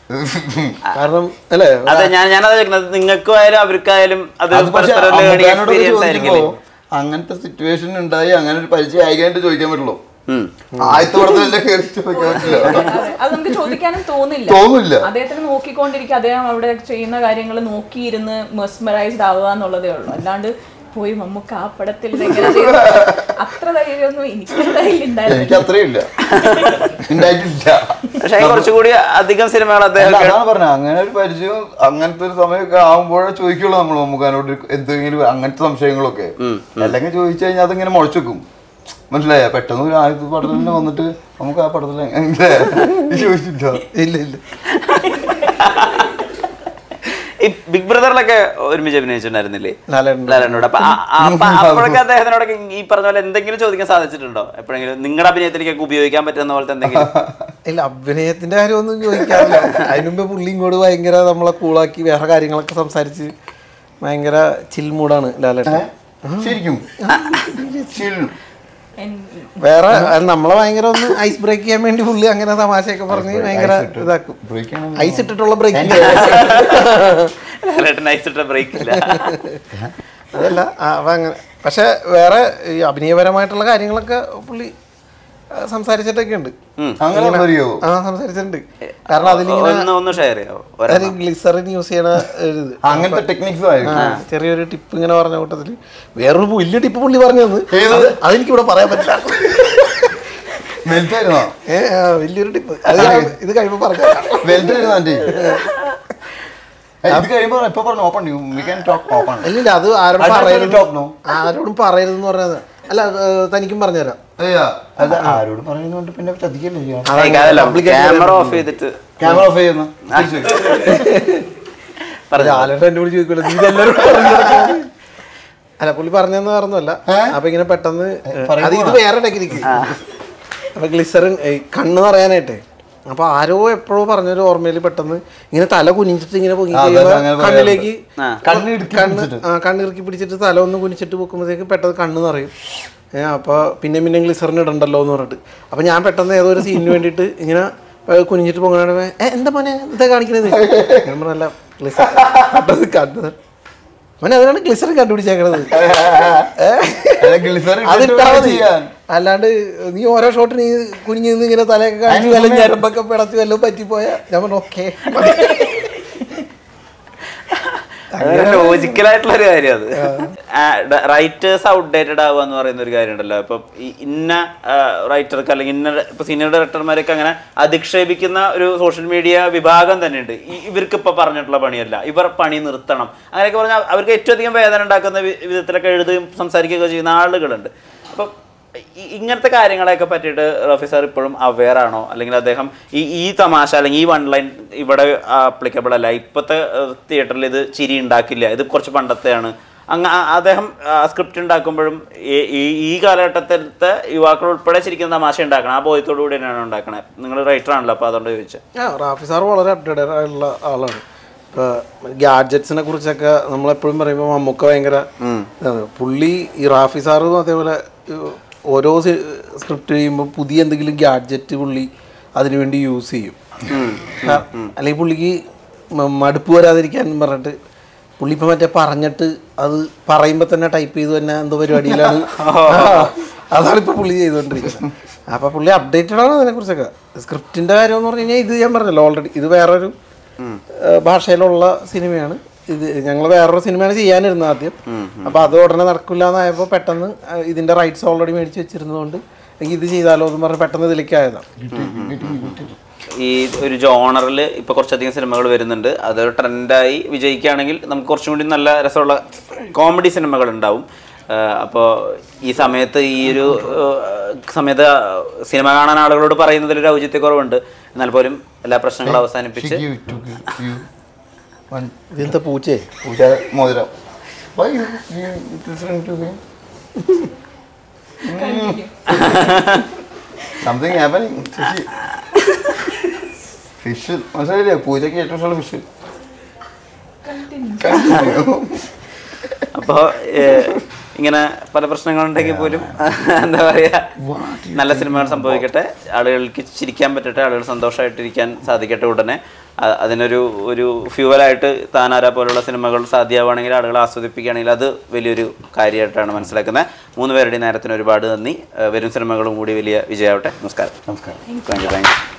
കാരണം അല്ലേ അതെ ഞാൻ ഞാനത് ചോദിക്കുന്നത് നിങ്ങൾക്കും ആയാലും അവർക്കായാലും അത് അത് പക്ഷെ പരസ്പരം ലേണിംഗ് അമ്മൂക്കാനോടൊക്കെ എക്സ്പീരിയൻസ് ആയിരിക്കില്ലേ ചോദിക്കുമ്പോ അങ്ങനത്തെ സിറ്റുവേഷൻ ഉണ്ടായി അങ്ങനെ ഒരു പരിചയം ആയിക്കാണ്ട് ചോദിക്കാൻ പറ്റുള്ളൂ ഉം. ആദ്യത്തെ പടത്തിലല്ലേ കയറി ചോദിക്കാൻ പറ്റില്ല അതെ, അത് നമുക്ക് ചോദിക്കാനും തോന്നില്ല തോന്നില്ല അദ്ദേഹത്തിന് നോക്കിക്കൊണ്ടിരിക്കുക അദ്ദേഹം അവിടെ ചെയ്യുന്ന കാര്യങ്ങൾ നോക്കിയിരുന്ന് മെസ്മറൈസ്ഡ് ആവുക എന്നുള്ളതേ ഉള്ളൂ അല്ലാണ്ട് പോയി നമുക്ക് ആ പടത്തിൽ ഇത് എങ്ങനെ ചെയ്തു അത്ര ധൈര്യമൊന്നും എനിക്ക് എന്തായാലും ഉണ്ടായിരുന്നില്ല എനിക്ക് അത്രയും ഇല്ല ഉണ്ടായിട്ടില്ല പക്ഷെ അതിന് കുറച്ചുകൂടി അധികം സിനിമകൾ അദ്ദേഹം അല്ല, അതാണ് പറഞ്ഞത് അങ്ങനെ ഒരു പരിചയം അങ്ങനത്തെ ഒരു സമയമൊക്കെ ആകുമ്പോഴേ ചോദിക്കുള്ളൂ നമ്മൾ നമുക്കതിനോട് എന്തെങ്കിലും അങ്ങനത്തെ സംശയങ്ങളൊക്കെ അല്ലെങ്കിൽ ചോദിച്ചു കഴിഞ്ഞാൽ അതിങ്ങനെ മുളച്ചു വെക്കും മനസ്സിലായ പെട്ടെന്ന് ഒരു ആദ്യത്തെ പടത്തിൽ തന്നെ വന്നിട്ട് നമുക്ക് ആ പടത്തിൽ എങ്ങനെ ചോദിച്ചില്ല ഇല്ല ഇല്ല ഈ ബിഗ് ബ്രദറിലൊക്കെ ഒരുമിച്ച് അഭിനയിച്ചിട്ടുണ്ടായിരുന്നില്ലേ ലാലേട്ടൻ ലാലേട്ടനോട് അപ്പൊ ആ- ആ- അപ്പൊ അപ്പോഴൊക്കെ അദ്ദേഹത്തിനോടൊക്കെ ഈ പറഞ്ഞ പോലെ എന്തെങ്കിലും ചോദിക്കാൻ സാധിച്ചിട്ടുണ്ടോ എപ്പോഴെങ്കിലും നിങ്ങളുടെ അഭിനയത്തിലേക്കൊക്കെ ഉപയോഗിക്കാൻ പറ്റുന്ന പോലത്തെ എന്തെങ്കിലും ഇല്ല അഭിനയത്തിന്റെ കാര്യമൊന്നും ചോദിക്കാറില്ല അതിന് മുമ്പ് പുള്ളി ഇങ്ങോട്ട് ഭയങ്കര നമ്മളെ കൂളാക്കി വേറെ കാര്യങ്ങളൊക്കെ സംസാരിച്ച് ഭയങ്കര ചിൽ മൂടാണ് ലാലേട്ടൻ ശരിക്കും Chill. എൻ- വേറെ അത് നമ്മളെ ഭയങ്കര ഒന്ന് ഐസ് ബ്രേക്ക് ചെയ്യാൻ വേണ്ടി പുള്ളി അങ്ങനെ തമാശയൊക്കെ പറഞ്ഞ് ഭയങ്കര Ice ഇട്ട് ഇതാക്കും break ചെയ്യണം. ഐസ് ഇട്ടിട്ടുള്ള ബ്രേക്കിംഗ് ലാലേട്ടൻ നയിച്ചിട്ട് ബ്രേക്ക് ഇല്ല അതല്ല ആ, അപ്പൊ അങ്ങനെ പക്ഷെ വേറെ ഈ അഭിനയപരമായിട്ടുള്ള കാര്യങ്ങളൊക്കെ പുള്ളി ആ, സംസാരിച്ചിട്ടൊക്കെ ഉണ്ട് അങ്ങനെ അറിയോ ആ സംസാരിച്ചിട്ടുണ്ട് കാരണം അതിലിങ്ങനെ ഒന്ന് ഒന്ന് ഷെയർ ചെയ്യാവോ ഒരു ഗ്ലിസറിൻ യൂസ് ചെയ്യണ ഒരു ഇത് അങ്ങനത്തെ ടെക്നിക്സും ആയിരിക്കും ആ, ചെറിയൊരു ടിപ്പ് ഇങ്ങനെ പറഞ്ഞ കൂട്ടത്തില് വേറൊരു വലിയ ടിപ്പ് പുള്ളി പറഞ്ഞു തന്നു ഏത്? അത് അതെനിക്ക് ഇവിടെ പറയാൻ പറ്റില്ല വെൽറ്റായിരുന്നോ ഏ ആ, വലിയൊരു ടിപ്പ് അത് ഞാൻ ഇത് കഴിയുമ്പോ പറഞ്ഞു വെൽറ്റായിരുന്നു ആന്റി ഇത് കഴിയുമ്പോൾ ഇപ്പൊ പറഞ്ഞു open we can talk open ഇല്ലില്ല അത് ആരോടും I don't പറയരുത് talk, no. ആരോടും പറയരുതെന്ന് പറഞ്ഞത് അല്ല ഏർ, തനിക്കും പറഞ്ഞുതരാം അത് ആരോടും പറയുന്നതുകൊണ്ട് പിന്നെ ചതിക്കല്ലേ ചെയ്യാം അതാണ് അതല്ല complicated ക്യാമറ ആയിട്ട് ഓഫ് ചെയ്തിട്ട് ക്യാമറ ഓഫ് ചെയ്യുന്നു പറഞ്ഞു ലാലേട്ടൻ എന്നെ വിളിച്ച് ചോദിക്കുമല്ലോ നീ ഇതെല്ലാവരും പറഞ്ഞു കൊടുക്കണം. അല്ല പുള്ളി പറഞ്ഞെന്ന് പറഞ്ഞല്ല അപ്പൊ ഇങ്ങനെ പെട്ടെന്ന് അത് ഇത് വേറെ ടെക്നിക്ക് അപ്പൊ ഗ്ലിസറിൻ കണ്ണ് പറയാനായിട്ടേ അപ്പൊ ആരോ എപ്പോഴോ പറഞ്ഞൊരു ഓർമ്മയിൽ പെട്ടെന്ന് ഇങ്ങനെ തല കുനിച്ചിട്ട് ഇങ്ങനെ പൊങ്ങി ആ, അതെ, കഴിയുമ്പോ അങ്ങനെ പറയാറുണ്ട്. കണ്ണിലേക്ക് ആ. കണ്ണ് ഇടുക്കി കണ്ണ് പിടിച്ചിട്ട്. ആ കണ്ണിറുക്കി പിടിച്ചിട്ട് തല ഒന്ന് കുനിച്ചിട്ട് പൊക്കുമ്പോഴത്തേക്ക് പെട്ടെന്ന് കണ്ണ് നിറയും ഏ അപ്പോൾ പിന്നെ പിന്നെ ഗ്ലിസറിൻ ഇടണ്ടല്ലോ എന്ന് പറഞ്ഞിട്ട് അപ്പോൾ ഞാൻ പെട്ടെന്ന് ഏതോ ഒരു സീനിന് വേണ്ടിയിട്ട് ഇങ്ങനെ ഏ, കുനിഞ്ഞിട്ട് പൊങ്ങണ ഏ എന്താ മോനെ എന്താ കാണിക്കണത് ഞാൻ പറഞ്ഞല്ല ഗ്ലിസർ പെട്ടെന്ന് കണ്ണ് മോനെ അതിനാണ് ഗ്ലിസറിൻ കണ്ടുപിടിച്ചേക്കണത് ഏ? glycerin അത് ഇട്ടിട്ട് ഇട്ടാ വേണം മതി. ചെയ്യാൻ. അല്ലാണ്ട് നീ ഓരോ ഷോട്ടിന് നീ കുനിഞ്ഞ് നിന്ന് ഇങ്ങനെ തലയൊക്കെ കാണിച്ച് വല്ല ഞരമ്പൊക്കെ പിടച്ച് വല്ലതും പറ്റിപ്പോയാ ഞാൻ പറഞ്ഞു ഓക്കെ ലോജിക്കലായിട്ടുള്ള ഒരു കാര്യം അത് റൈറ്റേഴ്സ് ഔട്ട്ഡേറ്റഡ് ആവുക എന്ന് പറയുന്ന ഒരു കാര്യം ഉണ്ടല്ലോ ഇപ്പൊ ഈ ഇന്ന റൈറ്റർക്ക് അല്ലെങ്കിൽ ഇന്ന ഇപ്പൊ സീനിയർ ഡയറക്ടർമാരൊക്കെ അങ്ങനെ അധിക്ഷേപിക്കുന്ന ഒരു സോഷ്യൽ മീഡിയ വിഭാഗം തന്നെ ഉണ്ട് ഇവർക്ക് ഇപ്പൊ പറഞ്ഞിട്ടുള്ള പണിയല്ല ഇവർ പണി നിർത്തണം അങ്ങനെയൊക്കെ പറഞ്ഞാൽ അവർക്ക് ഏറ്റവും അധികം വേദന ഉണ്ടാക്കുന്ന വി- വിധത്തിലൊക്കെ എഴുതുകയും സംസാരിക്കുകയൊക്കെ ചെയ്യുന്ന ആളുകളുണ്ട് അപ്പം ഈ- ഇങ്ങനത്തെ കാര്യങ്ങളെയൊക്കെ പറ്റിയിട്ട് റഫി സാർ ഇപ്പോഴും അവെയർ ആണോ അല്ലെങ്കിൽ അദ്ദേഹം ഈ ഈ തമാശ അല്ലെങ്കിൽ ഈ വൺ ലൈൻ ഇവിടെ ആപ്ലിക്കബിൾ അല്ല ഇപ്പോഴത്തെ തിയേറ്ററിൽ ഇത് ചിരി ഉണ്ടാക്കില്ല ഇത് കുറച്ച് പണ്ടത്തെയാണ് അങ്ങ ആ- അദ്ദേഹം സ്ക്രിപ്റ്റ് ഉണ്ടാക്കുമ്പോഴും ഈ- ഈ ഈ കാലഘട്ടത്തിലത്തെ യുവാക്കൾ ഉൾപ്പെടെ ശരിക്കും തമാശ ഉണ്ടാക്കണം ആ ബോധ്യത്തോടു കൂടി തന്നെയാണ് ഉണ്ടാക്കണേ നിങ്ങൾ റൈറ്റർ ആണല്ലോ അപ്പോൾ അതുകൊണ്ട് ചോദിച്ചത് ആ റാഫി സാർ വളരെ അപ്ഡേറ്റഡ് ആയിട്ടുള്ള ആളാണ് ഇപ്പോൾ ഗാഡ്ജറ്റ്സിനെ കുറിച്ചൊക്കെ നമ്മളെപ്പോഴും പറയുമ്പോൾ മമ്മൂക്ക ഭയങ്കര ഇതാണ്. പുള്ളി ഈ റാഫി സാറും അതേപോലെ ഏഹ്, ഓരോ സ്ക്രിപ്റ്റ് ചെയ്യുമ്പോൾ പുതിയ എന്തെങ്കിലും ഗാഡ്ജറ്റ് പുള്ളി അതിനുവേണ്ടി യൂസ് ചെയ്യും ആ, അല്ലെങ്കിൽ പുള്ളിക്ക് മ- മടുപ്പ് വരാതിരിക്കാൻ പറഞ്ഞിട്ട് പുള്ളി ഇപ്പം മറ്റേ പറഞ്ഞിട്ട് അത് പറയുമ്പോൾ തന്നെ ടൈപ്പ് ചെയ്ത് തന്നെ എന്തോ പരിപാടിയിലാണ് ആ, അതാണ് ഇപ്പോൾ പുള്ളി ചെയ്തുകൊണ്ടിരിക്കുന്നത് അപ്പോൾ പുള്ളി അപ്ഡേറ്റഡ് ആണ് അതിനെക്കുറിച്ചൊക്കെ സ്ക്രിപ്റ്റിൻ്റെ കാര്യം എന്ന് പറഞ്ഞു കഴിഞ്ഞാൽ ഇത് ഞാൻ പറഞ്ഞല്ലോ ഓൾറെഡി ഇത് വേറൊരു ഏഹ്, ഭാഷയിലുള്ള സിനിമയാണ് ഇത് ഞങ്ങൾ വേറൊരു സിനിമയാണ് ചെയ്യാനിരുന്നത് ആദ്യം അപ്പോൾ അത് ഉടനെ നടക്കില്ല എന്നായപ്പോൾ പെട്ടെന്ന് ഏഹ്, ഇതിൻ്റെ റൈറ്റ്സ് ഓൾറെഡി മേടിച്ച് വെച്ചിരുന്നതുകൊണ്ട് എനിക്ക് ഇത് ചെയ്താലോ എന്ന് പറഞ്ഞ് പെട്ടെന്ന് ഇതിലേക്ക് ആയതാണ് ഈ ഒരു ജോണറിൽ ഇപ്പോൾ കുറച്ചധികം സിനിമകൾ വരുന്നുണ്ട് അതൊരു ട്രെൻഡായി വിജയിക്കുകയാണെങ്കിൽ നമുക്ക് കുറച്ചും കൂടി നല്ല രസമുള്ള കോമഡി സിനിമകൾ ഉണ്ടാവും അപ്പോൾ ഈ സമയത്ത് ഈ ഒരു ഏഹ്, സമയത്ത് സിനിമ കാണാൻ ആളുകളോട് പറയുന്നതിൽ ഒരു ഔചിത്യക്കുറവുണ്ട് എന്നാൽ പോലും എല്ലാ പ്രശ്നങ്ങളും അവസാനിപ്പിച്ച് ഇതെന്താ പൂച്ചേ പൂജ മോതിരം Why you, you listening to him? Something happening. Fish മനസ്സിലായില്ലേ പൂജയ്ക്ക് ഏറ്റവും ഇഷ്ടമുള്ള ഫിഷ് അപ്പോൾ ഇങ്ങനെ പല പ്രശ്നങ്ങളുണ്ടെങ്കിൽ പോലും എന്താ പറയുക നല്ല സിനിമകൾ സംഭവിക്കട്ടെ ആളുകൾക്ക് ചിരിക്കാൻ പറ്റട്ടെ ആളുകൾ സന്തോഷമായിട്ടിരിക്കാൻ സാധിക്കട്ടെ ഉടനെ അ- അതിനൊരു ഒരു ഫ്യൂവലായിട്ട് താനാര പോലുള്ള സിനിമകൾ സാധ്യമാവുകയാണെങ്കിൽ ആളുകൾ ആസ്വദിപ്പിക്കുകയാണെങ്കിൽ അത് വലിയൊരു കാര്യമായിട്ടാണ് മനസ്സിലാക്കുന്നത് മൂന്ന് പേരുടെയും നേരത്തിന് ഒരുപാട് നന്ദി ഏഹ് വരും സിനിമകളും കൂടി വലിയ വിജയമാവട്ടെ നമസ്കാരം നമസ്കാരം താങ്ക് യു താങ്ക് യു